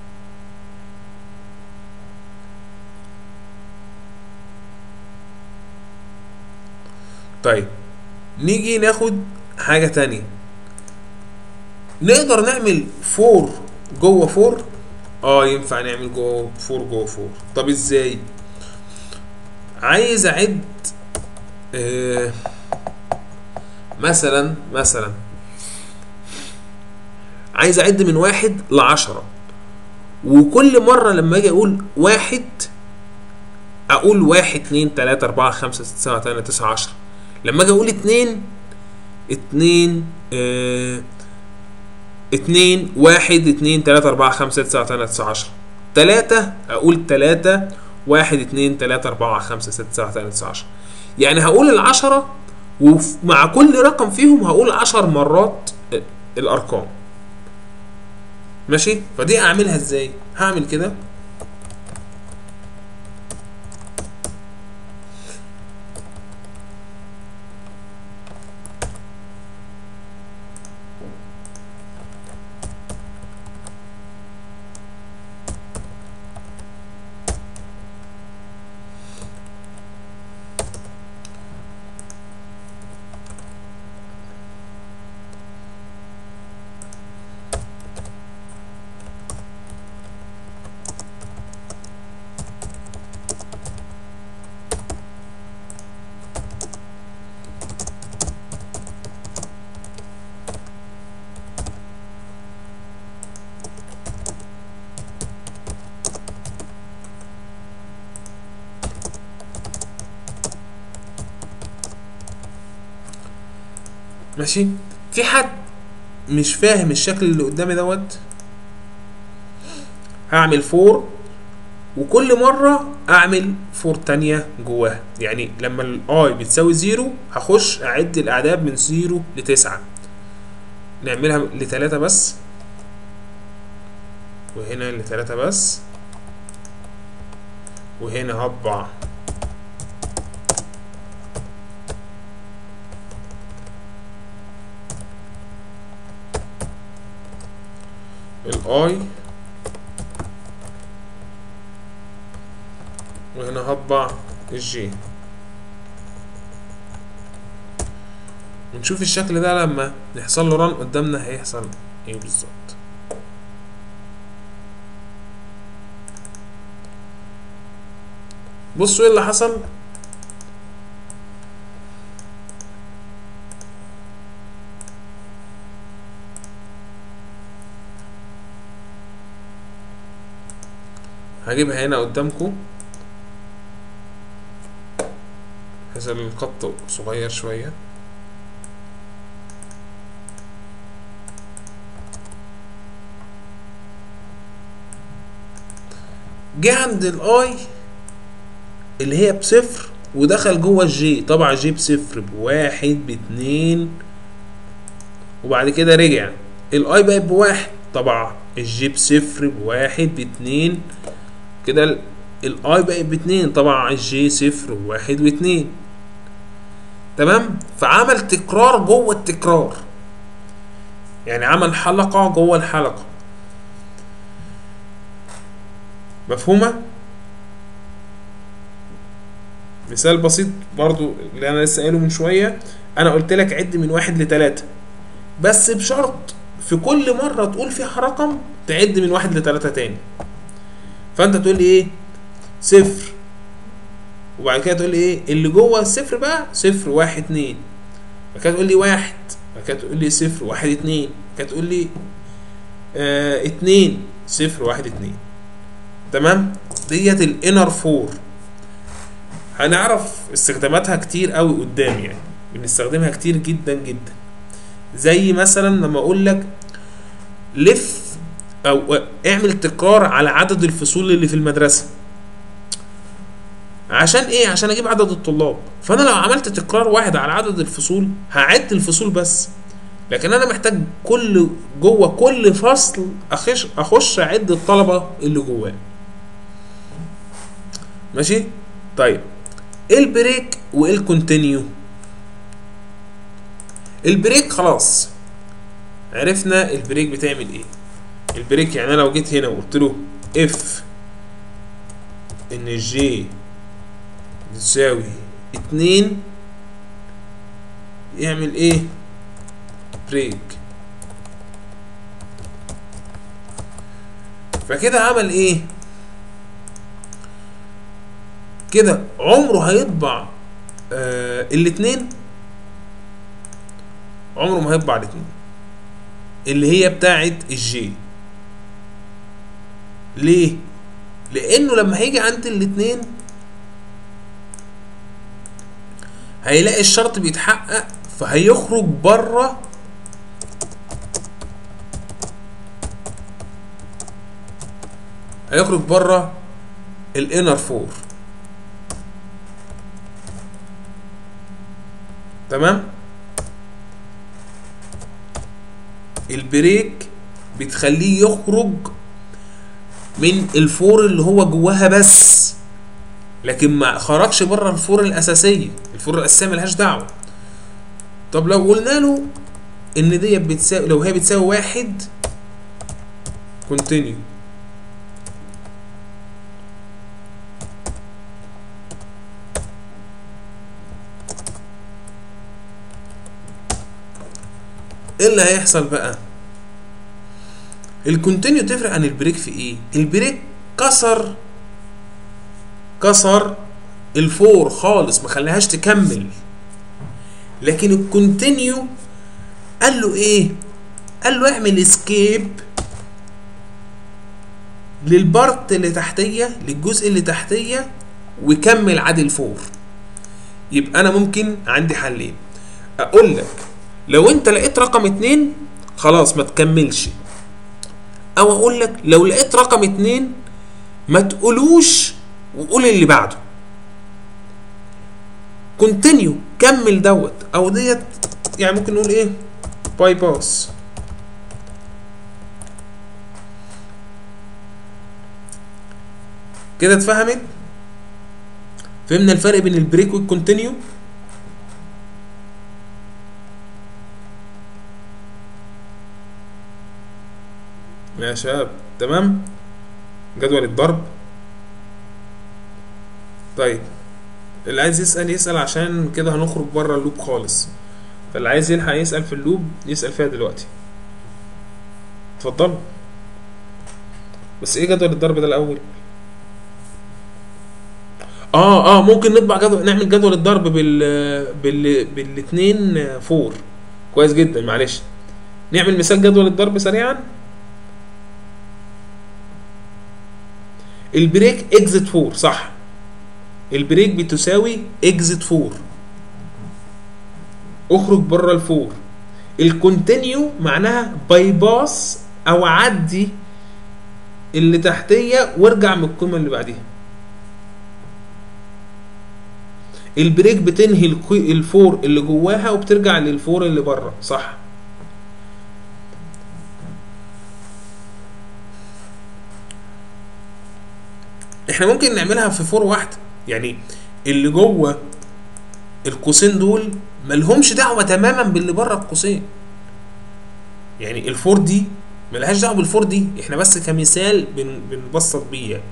طيب نيجي ناخد حاجة تانية نقدر نعمل فور جوه فور اه ينفع نعمل جوه فور جوه فور طب ازاي عايز اعد آه مثلا مثلا عايز اعد من واحد لعشرة وكل مرة لما اجي اقول واحد اقول واحد اتنين تلاتة اربعة خمسة ستة سبعة تمانية تسعة عشرة لما اجي اقول اتنين اتنين اه اتنين واحد اتنين تلاتة اربعة خمسة ستة سبعة تمانية تسعة عشرة تلاتة اقول تلاتة واحد اتنين تلاتة اربعة خمسة ستة سبعة تمانية تسعة عشرة يعني هقول العشرة ومع كل رقم فيهم هقول عشر مرات الارقام ماشي فدي اعملها ازاي هعمل كده ماشي في حد مش فاهم الشكل اللي قدامي دوت هعمل فور وكل مرة اعمل فور تانية جواها يعني لما الاي بتساوي زيرو هخش اعد الاعداد من زيرو لتسعة نعملها لتلاتة بس وهنا لتلاتة بس وهنا هطبع الاي وهنا هطبع الجي ونشوف الشكل ده لما يحصل له ران قدامنا هيحصل ايه بالظبط بصوا ايه اللي حصل هجيبها هنا قدامكم بحيث الخط صغير شوية جه عند الاي اللي هي بصفر ودخل جوه الجي طبعا جي بصفر بواحد باتنين وبعد كده رجع الاي بقت بواحد طبعا الجي بصفر بواحد باتنين كده ال- الاي بقت باتنين طبعا الجي صفر وواحد واتنين تمام فعمل تكرار جوه التكرار يعني عمل حلقة جوه الحلقة مفهومة؟ مثال بسيط برضو اللي انا لسه قايله من شوية انا قلت لك عد من واحد لتلاتة بس بشرط في كل مرة تقول فيها رقم تعد من واحد لتلاتة تاني فانت تقول لي ايه صفر وبعد كده تقول لي ايه اللي جوه الصفر بقى صفر واحد اتنين بعد كده تقول لي واحد بعد كده تقول لي صفر واحد اتنين بعد كده تقول لي آه اتنين صفر واحد اتنين تمام ديت الانر فور هنعرف استخداماتها كتير قوي قدام يعني بنستخدمها كتير جدا جدا زي مثلا لما اقول لك لف او اعمل تكرار على عدد الفصول اللي في المدرسه عشان ايه عشان اجيب عدد الطلاب فانا لو عملت تكرار واحد على عدد الفصول هعد الفصول بس لكن انا محتاج كل جوه كل فصل اخش اخش اعد الطلبه اللي جواه ماشي طيب ايه البريك وايه الكونتينيو البريك خلاص عرفنا البريك بتعمل ايه البريك يعني انا لو جيت هنا وقلت له اف ان جي تساوي اتنين يعمل ايه بريك فكده عمل ايه كده عمره هيطبع آه الاتنين عمره ما هيطبع الاتنين اللي هي بتاعت الجي ليه لانه لما هيجي عند الاتنين هيلاقي الشرط بيتحقق فهيخرج بره هيخرج بره الانر فور تمام البريك بتخليه يخرج من الفور اللي هو جواها بس لكن ما خرجش بره الفور الاساسيه الفور الاساسيه ملهاش دعوه طب لو قلنا له ان ديت بتساوي لو هي بتساوي واحد كونتينيو ايه اللي هيحصل بقى الكونتينيو تفرق عن البريك في ايه البريك كسر كسر الفور خالص ما خلاهاش تكمل لكن الكونتينيو قال له ايه قال له اعمل اسكيب للبارت اللي تحتيه للجزء اللي تحتيه وكمل عادي الفور يبقى انا ممكن عندي حلين اقول لك لو انت لقيت رقم اتنين خلاص ما تكملش او اقول لك لو لقيت رقم اتنين ما تقولوش وقول اللي بعده كونتينيو كمل دوت او ديت يعني ممكن نقول ايه باي باس كده اتفهمت فهمنا الفرق بين البريك والكونتينيو يا شباب تمام جدول الضرب طيب اللي عايز يسأل يسأل عشان كده هنخرج بره اللوب خالص فاللي عايز يلحق يسأل في اللوب يسأل فيها دلوقتي اتفضل بس ايه جدول الضرب ده الاول اه اه ممكن نطبع جدول نعمل جدول الضرب بال بال بالاتنين فور كويس جدا معلش نعمل مثال جدول الضرب سريعا البريك اكزit 4 صح البريك بتساوي اكزit 4 اخرج بره الفور الكونتينيو معناها باي باس او عدي اللي تحتيه وارجع من القيمه اللي بعديها البريك بتنهي الكي- الفور اللي جواها وبترجع للفور اللي بره صح احنا ممكن نعملها في فور واحده يعني اللي جوه القوسين دول ملهمش دعوه تماما باللي بره القوسين يعني الفور دي ملهاش دعوه بالفور دي احنا بس كمثال بن بنبسط بيه يعني.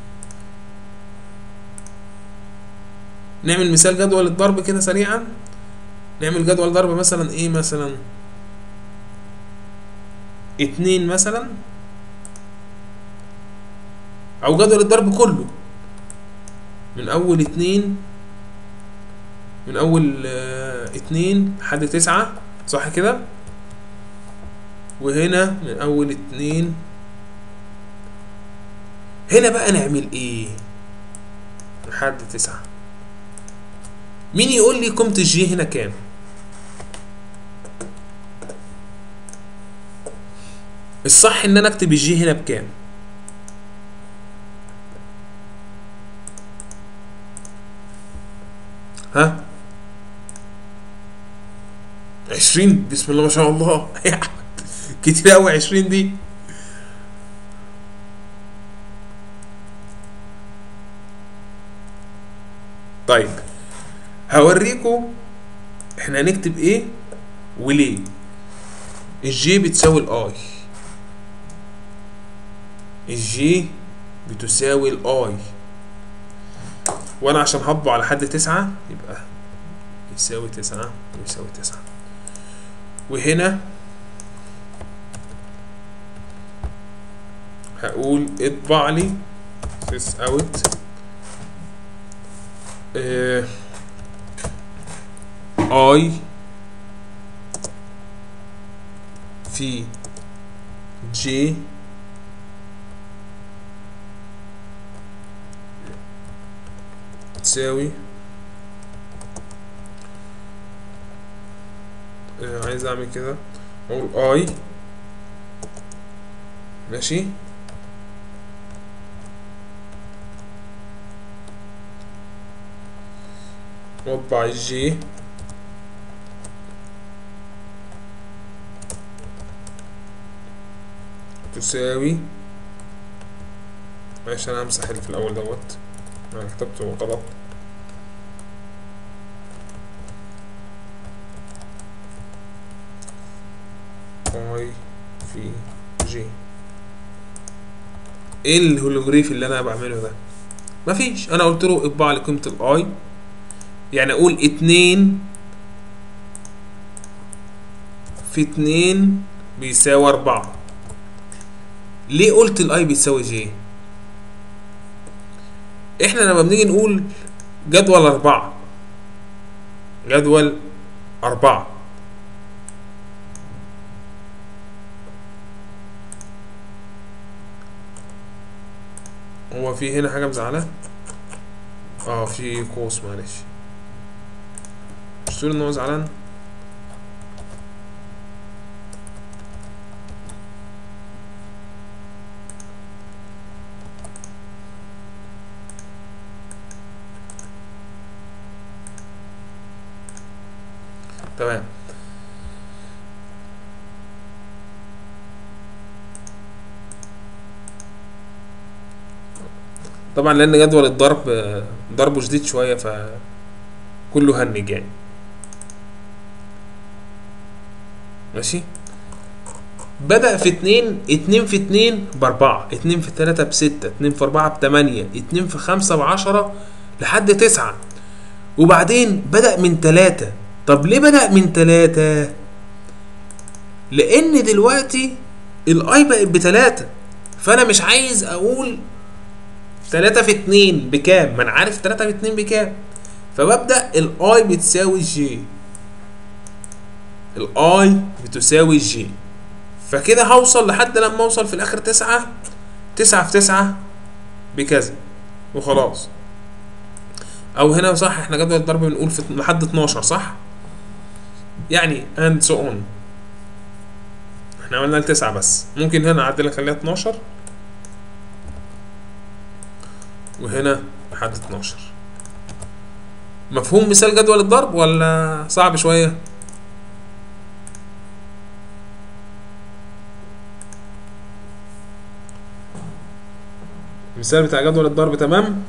نعمل مثال جدول الضرب كده سريعا نعمل جدول ضرب مثلا ايه مثلا اتنين مثلا او جدول الضرب كله من اول اتنين من اول آه، اتنين لحد تسعة صح كده وهنا من اول اتنين هنا بقى نعمل ايه لحد تسعة مين يقول لي قيمة الجي هنا كام الصح ان انا اكتب الجي هنا بكام ها عشرين بسم الله ما شاء الله يا أحمد كتير قوي عشرين دي طيب هوريكم احنا هنكتب ايه وليه الجي بتساوي الاي الجي بتساوي الاي وانا عشان هطبع على حد تسعة يبقى يساوي تسعة ويساوي تسعة وهنا هقول اطبع لي سيس اوت اي في جي تساوي آه، عايز اعمل كده اقول اي ماشي واطبع الجي تساوي معلش انا همسح اللي في الاول دوت انا كتبته غلط اي في جي ايه الهولوجريف اللي انا بعمله ده مفيش انا قلت له اطبع لي قيمه الاي يعني اقول اتنين في اتنين بيساوي اربعة ليه قلت الاي بيساوي جي احنا لما بنيجي نقول جدول اربعة جدول اربعة هو في هنا حاجة مزعلة اه في قوس معلش مش تقول ان هو زعلان تمام طبعا لان جدول الضرب آه، ضربه جديد شويه ف كله هنج يعني ماشي بدأ في اتنين اتنين في اتنين باربعة اتنين في تلاتة بستة اتنين في اربعة بتمانية اتنين في خمسة بعشرة لحد تسعة وبعدين بدأ من تلاتة طب ليه بدأ من تلاتة لان دلوقتي الاي بقت بتلاتة فانا مش عايز اقول تلاتة في اتنين بكام ما انا عارف تلاتة في اتنين بكام فببدأ الاي بتساوي جي الاي بتساوي جي فكده هوصل لحد لما اوصل في الاخر تسعة تسعة في تسعة بكذا وخلاص او هنا صح احنا جدول الضرب بنقول في لحد 12 صح يعني and so on احنا عملنا لتسعة بس ممكن هنا اعدل اخليها 12 وهنا لحد 12 مفهوم مثال جدول الضرب ولا صعب شويه المثال بتاع جدول الضرب تمام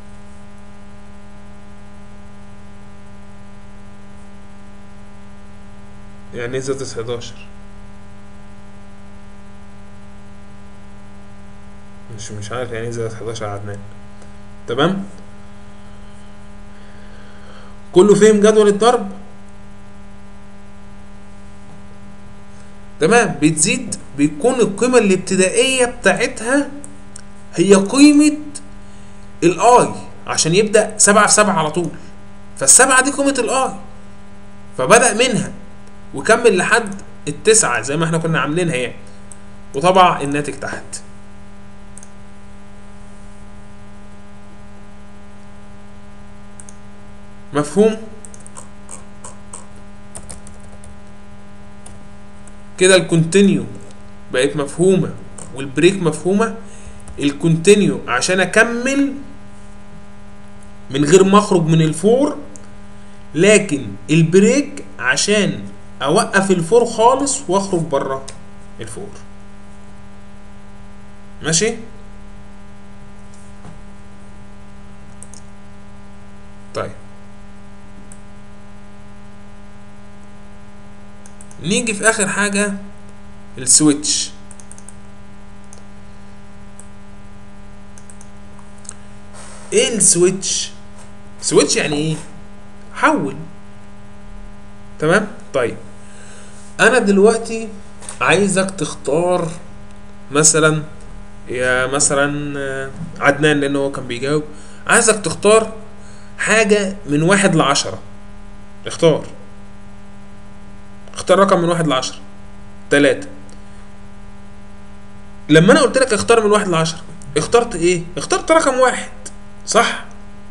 يعني ايه زائد 11 مش مش عارف يعني ايه زائد 11 يا عدنان تمام كله فهم جدول الضرب تمام بتزيد بيكون القيمة الابتدائية بتاعتها هي قيمة الاي عشان يبدأ سبعة في سبعة على طول فالسبعة دي قيمة الاي فبدأ منها وكمل لحد التسعة زي ما احنا كنا عاملينها يعني وطبع الناتج تحت مفهوم كده الكونتينيو بقت مفهومة والبريك مفهومة الكونتينيو عشان اكمل من غير ما اخرج من الفور لكن البريك عشان اوقف الفور خالص واخرج بره الفور ماشي طيب نيجي في اخر حاجة السويتش ايه السويتش سويتش يعني ايه حول تمام طيب انا دلوقتي عايزك تختار مثلا يا مثلا آه، عدنان لان هو كان بيجاوب عايزك تختار حاجة من واحد لعشرة اختار اختار رقم من واحد لعشرة تلاتة لما انا قلت لك اختار من واحد لعشرة اخترت ايه اخترت رقم واحد صح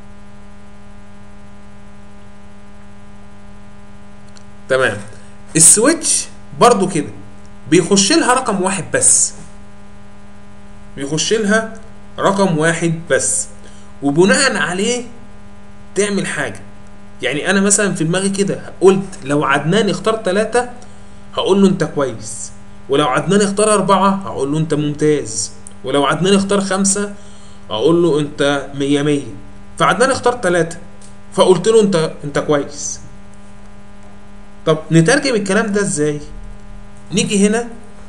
تمام السويتش برضو كده بيخش لها رقم واحد بس بيخش لها رقم واحد بس وبناء عليه تعمل حاجة يعني انا مثلا في دماغي كده قلت لو عدنان اختار ثلاثة هقول له انت كويس ولو عدنان اختار اربعة هقول له انت ممتاز ولو عدنان اختار خمسة اقول له انت مية مية فعدنان اختار ثلاثة فقلت له انت انت كويس طب نترجم الكلام ده ازاي نيجي هنا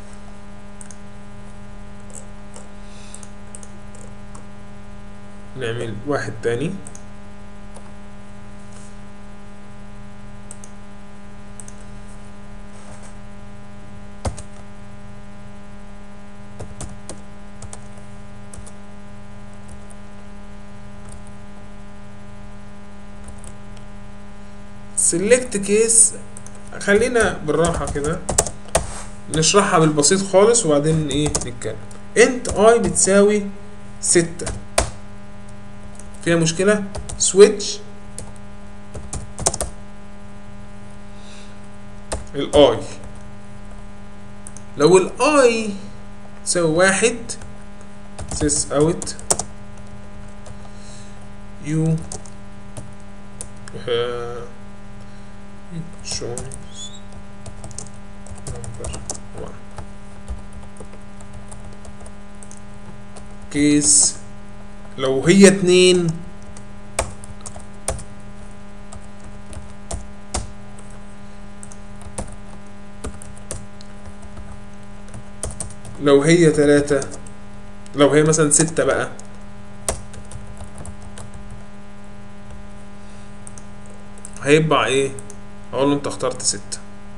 نعمل واحد تاني سيلكت كيس خلينا بالراحة كده نشرحها بالبسيط خالص وبعدين ايه نتكلم انت اي بتساوي ستة فيها مشكلة سويتش الاي لو الاي تساوي واحد سيس اوت يو choice number one كيس لو هي اتنين لو هي تلاتة لو هي مثلا ستة بقى هيطبع ايه اقول له انت اخترت ستة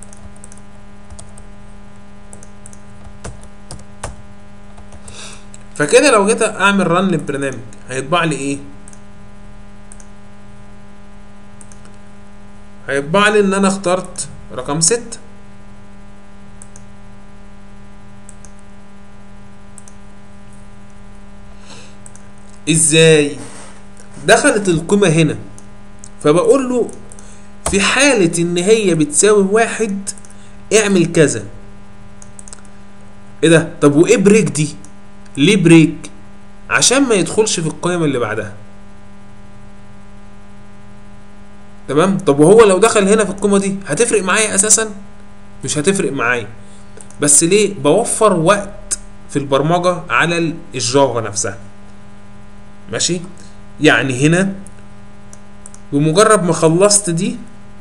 فكده لو جيت اعمل رن للبرنامج هيطبع لي ايه هيطبع لي ان انا اخترت رقم ستة ازاي دخلت القيمة هنا فبقول له في حالة ان هي بتساوي واحد اعمل كذا ايه ده طب وايه بريك دي ليه بريك عشان ما يدخلش في القيم اللي بعدها تمام طب وهو لو دخل هنا في القيمة دي هتفرق معايا اساسا مش هتفرق معايا بس ليه بوفر وقت في البرمجة على الجافا نفسها ماشي يعني هنا بمجرد ما خلصت دي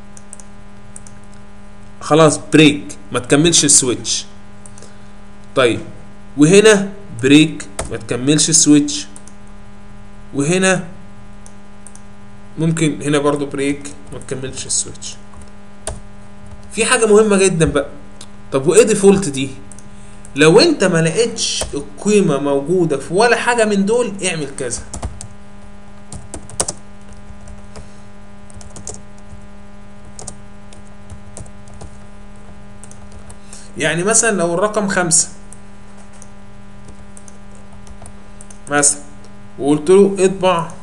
خلاص بريك ما تكملش السويتش طيب وهنا بريك ما تكملش السويتش وهنا ممكن هنا برضو بريك ما تكملش السويتش في حاجة مهمة جدا بقى طب وايه ديفولت دي لو انت ما لقيتش القيمة موجودة في ولا حاجة من دول اعمل كذا يعني مثلا لو الرقم خمسة مثلا وقلت له اطبع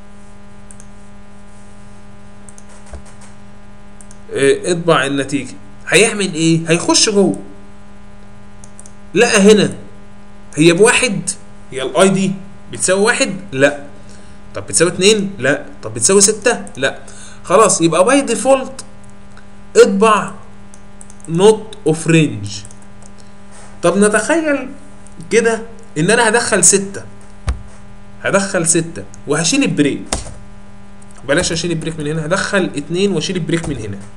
اه، اطبع النتيجة هيعمل ايه؟ هيخش جوه لقى هنا هي بواحد هي الاي دي بتساوي واحد؟ لا طب بتساوي اتنين؟ لا طب بتساوي ستة؟ لا خلاص يبقى باي ديفولت اطبع نوت اوف رينج طب نتخيل كده ان انا هدخل ستة هدخل ستة وهشيل البريك بلاش اشيل البريك من هنا هدخل اتنين واشيل البريك من هنا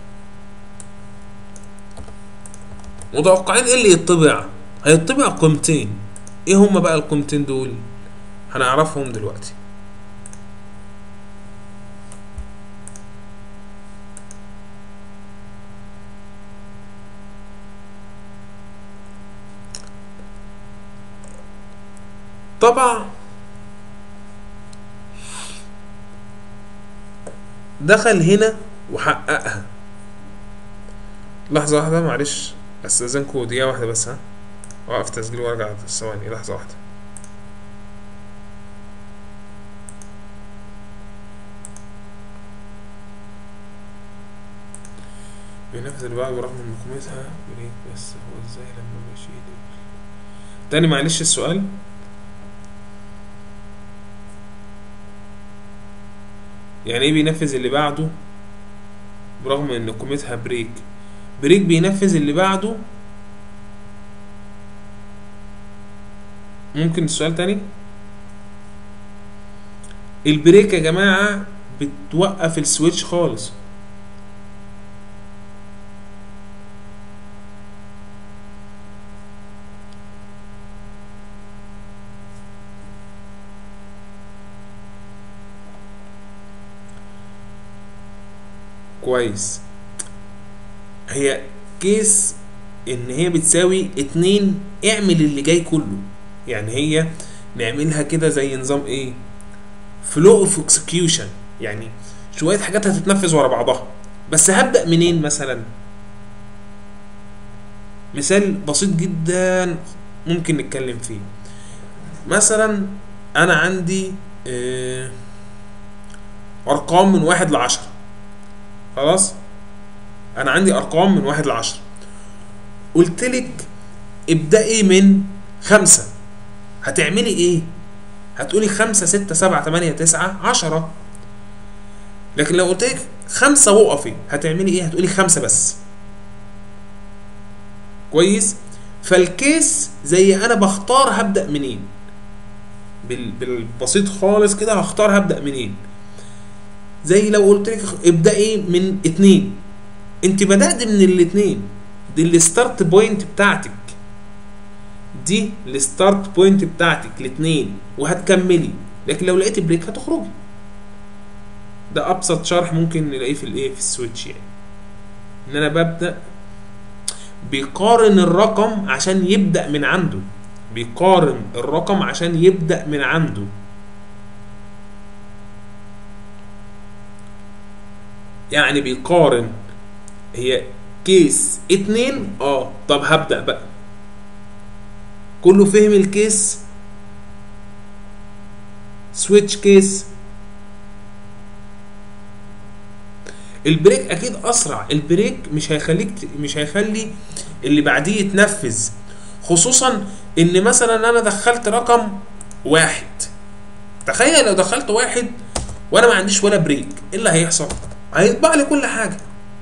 متوقعين ايه اللي يطبع هيطبع قيمتين ايه هما بقى القيمتين دول هنعرفهم دلوقتي طبع دخل هنا وحققها لحظة واحدة معلش استاذنكوا دقيقة واحدة بس ها اوقف تسجيل وارجع ثواني لحظة واحدة بينفذ اللي بعده رغم ان قيمتها بريك بس هو ازاي لما بشيل تاني معلش السؤال يعني ايه بينفذ اللي بعده برغم ان قيمتها بريك بريك بينفذ اللي بعده ممكن السؤال تاني البريك يا جماعة بتوقف السويتش خالص كويس هي كيس ان هي بتساوي اتنين اعمل اللي جاي كله يعني هي نعملها كده زي نظام ايه فلو اوف اكسكيوشن يعني شويه حاجات هتتنفذ ورا بعضها بس هبدا منين مثلا مثال بسيط جدا ممكن نتكلم فيه مثلا انا عندي آه، ارقام من واحد لعشرة خلاص انا عندي ارقام من واحد لعشرة قلت لك ابدأي من خمسة هتعملي ايه هتقولي خمسة ستة سبعة تمانية تسعة عشرة لكن لو قلت لك خمسة وقفي هتعملي ايه هتقولي خمسة بس كويس فالكيس زي انا بختار هبدأ منين بال- بالبسيط خالص كده هختار هبدأ منين زي لو قلت لك ابدأي من اتنين انت بدأت من الاتنين دي الستارت بوينت بتاعتك دي الستارت بوينت بتاعتك الاتنين وهتكملي لكن لو لقيت بريك هتخرجي ده ابسط شرح ممكن نلاقيه في الايه في السويتش يعني ان انا ببدا بيقارن الرقم عشان يبدا من عنده بيقارن الرقم عشان يبدا من عنده يعني بيقارن هي كيس اتنين اه طب هبدا بقى كله فهم الكيس سويتش كيس البريك اكيد اسرع البريك مش هيخليك مش هيخلي اللي بعديه يتنفذ خصوصا ان مثلا انا دخلت رقم واحد تخيل لو دخلت واحد وانا ما عنديش ولا بريك ايه اللي هيحصل هيطبع لي كل حاجه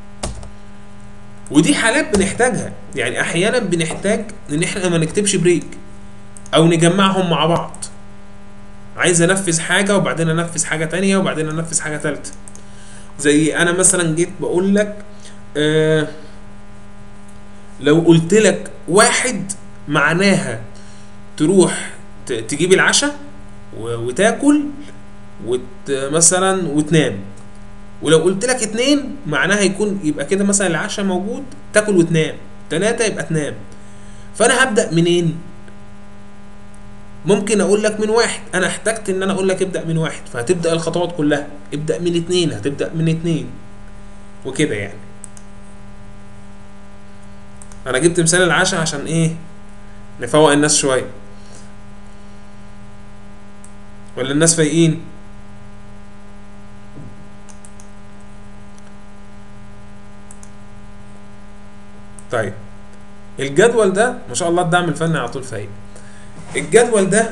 ودي حالات بنحتاجها يعني احيانا بنحتاج ان احنا ما نكتبش بريك او نجمعهم مع بعض عايز انفذ حاجه وبعدين انفذ حاجه تانية وبعدين انفذ حاجه تالتة زي انا مثلا جيت بقول لك آه لو قلت لك واحد معناها تروح ت- تجيب العشاء و- وتاكل وت مثلا وتنام ولو قلت لك اتنين معناها يكون يبقى كده مثلا العشاء موجود تاكل وتنام تلاتة يبقى تنام فانا هبدأ منين ممكن اقول لك من واحد انا احتجت ان انا اقول لك ابدأ من واحد فهتبدأ الخطوات كلها ابدأ من اتنين هتبدأ من اتنين وكده يعني انا جبت مثال العشاء عشان ايه نفوق الناس شوية ولا الناس فايقين طيب الجدول ده ما شاء الله الدعم الفني على طول فايق الجدول ده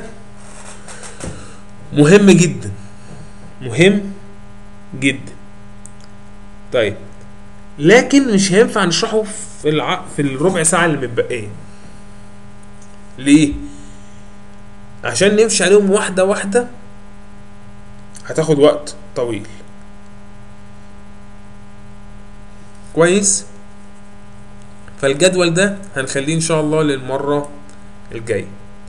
مهم جدا مهم جدا طيب لكن مش هينفع نشرحه في الع... في الربع ساعة اللي متبقية ليه؟ عشان نمشي عليهم واحدة واحدة هتاخد وقت طويل كويس فالجدول ده هنخليه ان شاء الله للمرة الجاية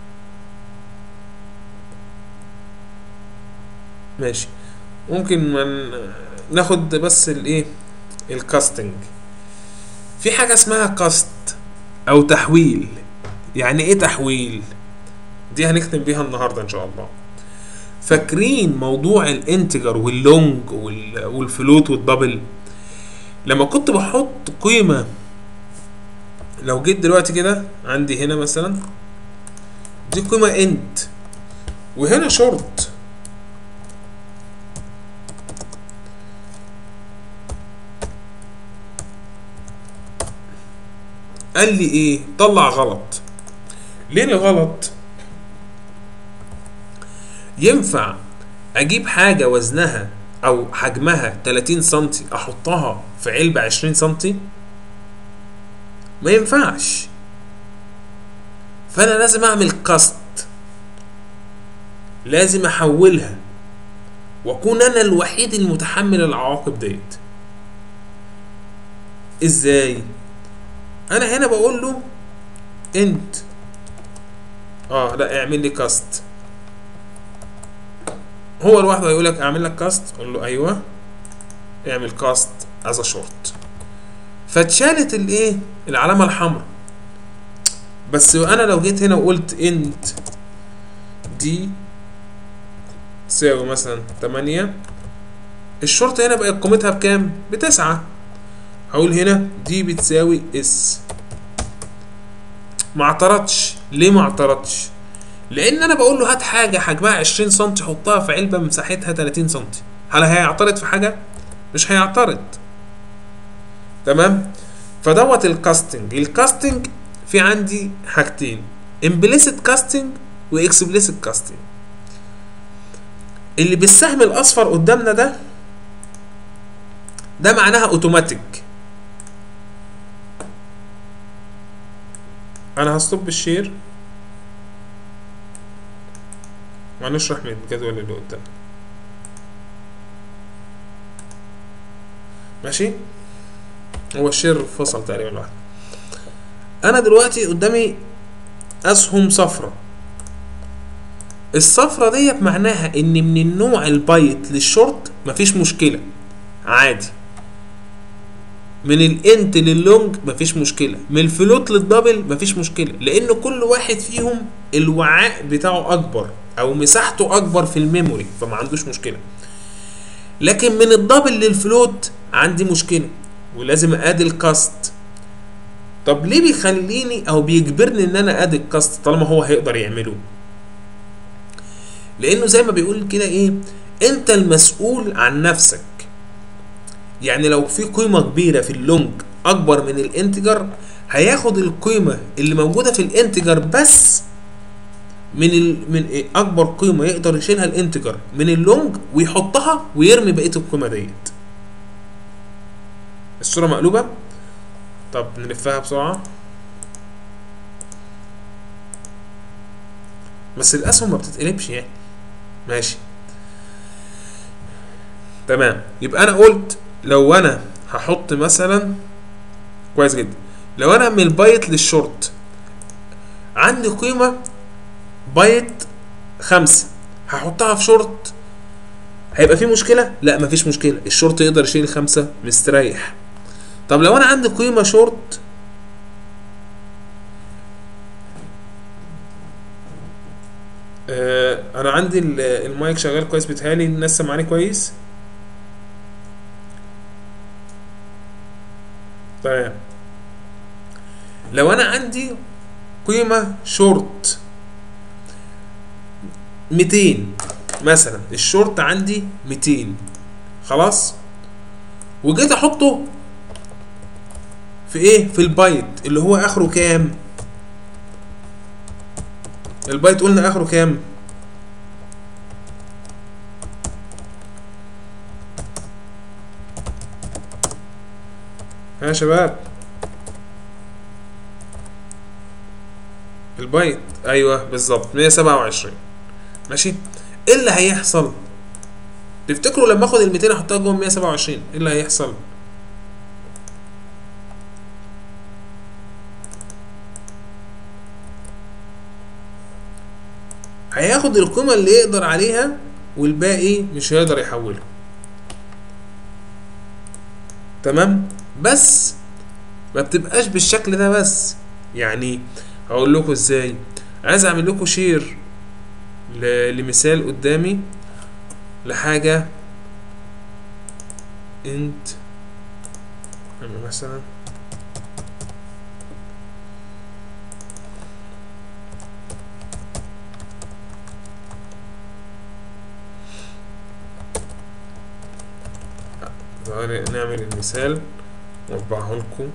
ماشي ممكن من ناخد بس الايه الكاستنج في حاجة اسمها كاست او تحويل يعني ايه تحويل دي هنختم بيها النهاردة ان شاء الله فاكرين موضوع الانتجر واللونج وال- والفلوت والدبل لما كنت بحط قيمة لو جيت دلوقتي كده عندي هنا مثلا دي قيمة انت وهنا شورت قال لي ايه طلع غلط ليه غلط ينفع اجيب حاجة وزنها او حجمها 30 سنتي احطها في علبة 20 سنتي ما ينفعش فانا لازم اعمل كاست لازم احولها واكون انا الوحيد المتحمل العواقب ديت ازاي انا هنا بقول له انت اه لا اعمل لي كاست هو لوحده هيقول لك اعمل لك كاست اقول له ايوه اعمل كاست از شورت فاتشالت الايه العلامه الحمراء بس انا لو جيت هنا وقلت انت دي تساوي مثلا 8 الشرط هنا بقت قيمتها بكام بتسعة هقول هنا دي بتساوي اس ما اعترضش ليه ما اعترضش لان انا بقول له هات حاجه حجمها 20 سم حطها في علبه مساحتها 30 سم هل هيعترض في حاجه مش هيعترض تمام فدوت الكاستنج الكاستنج في عندي حاجتين امبليسيت كاستنج واكسبليسيت كاستنج اللي بالسهم الاصفر قدامنا ده ده معناها اوتوماتيك انا هستوب الشير وهنشرح من الجدول اللي قدام ماشي هو الشير فصل تقريبا لوحده انا دلوقتي قدامي اسهم صفرة الصفرة ديت معناها ان من النوع البايت للشورت مفيش مشكلة عادي من الانت لللونج مفيش مشكلة من الفلوت للدبل مفيش مشكلة لان كل واحد فيهم الوعاء بتاعه اكبر او مساحته اكبر في الميموري فما عندوش مشكلة لكن من الدبل للفلوت عندي مشكلة ولازم ادي الكاست طب ليه بيخليني او بيجبرني ان انا ادي الكاست طالما هو هيقدر يعمله لانه زي ما بيقول كده ايه انت المسؤول عن نفسك يعني لو في قيمة كبيرة في اللونج اكبر من الانتجر هياخد القيمة اللي موجودة في الانتجر بس من ال... من إيه؟ اكبر قيمة يقدر يشيلها الانتجر من اللونج ويحطها ويرمي بقية القيمة ديت الصورة مقلوبة طب نلفها بسرعة بس الأسهم ما بتتقلبش يعني ماشي تمام يبقى أنا قلت لو أنا هحط مثلا كويس جدا لو أنا من البايت للشورت عندي قيمة بايت خمسة هحطها في شورت هيبقى في مشكلة؟ لا مفيش مشكلة الشورت يقدر يشيل خمسة مستريح طب لو انا عندي قيمه شورت آه انا عندي ال- المايك شغال كويس بيتهيألي الناس سامعاني كويس تمام لو انا عندي قيمه شورت 200 مثلا الشورت عندي 200 خلاص وجيت احطه في ايه في البايت اللي هو اخره كام البايت قلنا اخره كام ها يا شباب البايت ايوه بالظبط 127 ماشي ايه اللي هيحصل تفتكروا لما اخد ال 200 احطها جوه 127 ايه اللي هيحصل هياخد القيمة اللي يقدر عليها والباقي مش هيقدر يحوله تمام بس ما بتبقاش بالشكل ده بس يعني هقول لكم ازاي عايز اعمل لكم شير ل- لمثال قدامي لحاجة انت مثلا تعالى نعمل المثال واطبعه لكم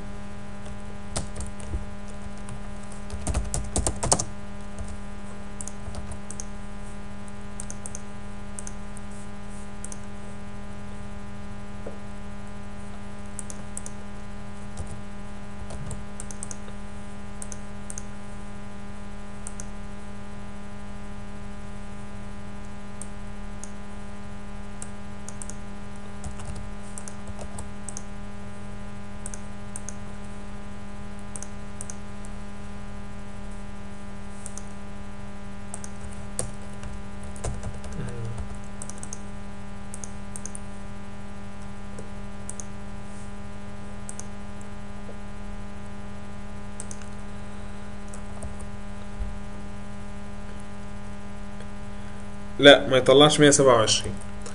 لا ما يطلعش 127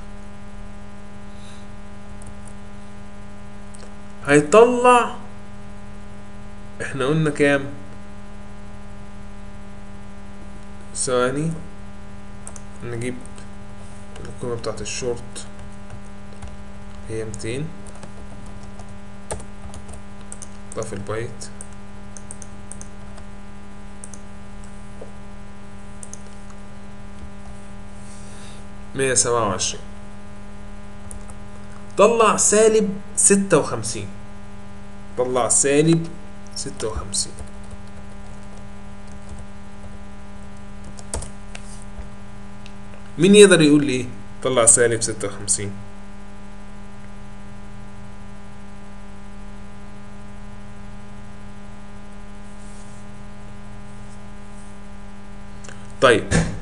هيطلع احنا قلنا كام ثواني نجيب القيمة بتاعت الشورت هي 200 ده في البايت مية سبعة وعشرين طلع سالب ستة وخمسين طلع سالب ستة وخمسين مين يقدر يقول لي ايه طلع سالب ستة وخمسين طيب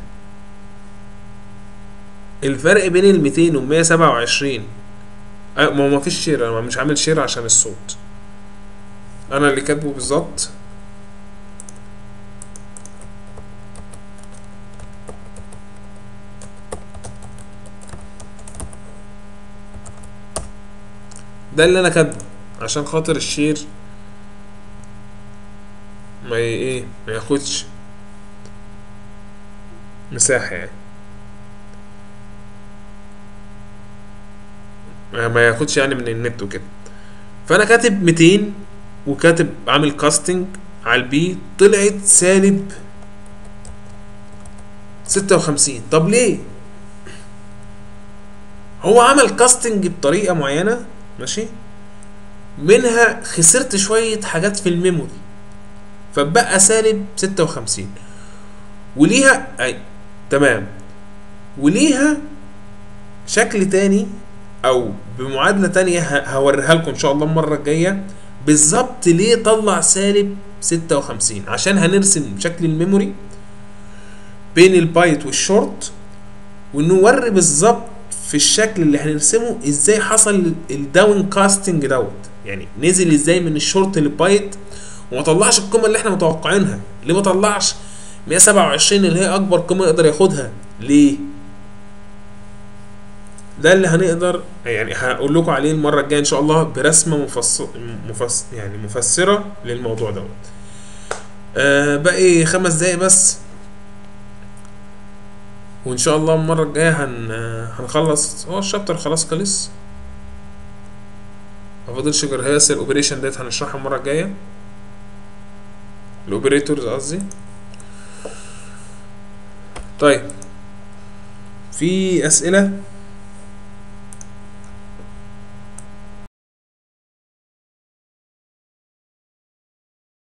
الفرق بين ال 200 وال 127 أه ما هو ما فيش شير انا مش عامل شير عشان الصوت انا اللي كاتبه بالظبط ده اللي انا كاتبه عشان خاطر الشير ما ي- ايه ما ياخدش مساحة يعني ما ما ياخدش يعني من النت وكده فانا كاتب 200 وكاتب عامل كاستنج على البي طلعت سالب 56 طب ليه هو عمل كاستنج بطريقة معينة ماشي منها خسرت شوية حاجات في الميموري فبقى سالب 56 وليها أي تمام وليها شكل تاني او بمعادله تانية ه- هوريها لكم ان شاء الله المره الجايه بالظبط ليه طلع سالب 56 عشان هنرسم شكل الميموري بين البايت والشورت ونوري بالظبط في الشكل اللي هنرسمه ازاي حصل الداون كاستنج دوت يعني نزل ازاي من الشورت للبايت وما طلعش القيمه اللي احنا متوقعينها ليه ما طلعش 127 اللي هي اكبر قيمه يقدر ياخدها ليه ده اللي هنقدر يعني هقول لكم عليه المره الجايه ان شاء الله برسمه مفصل مفص يعني مفسره للموضوع دوت آه باقي خمس دقايق بس وان شاء الله المره الجايه هن هنخلص هو الشابتر خلاص خلص ما فاضلش غير هي الاوبريشن ديت هنشرحها المره الجايه الاوبريتورز قصدي طيب في اسئله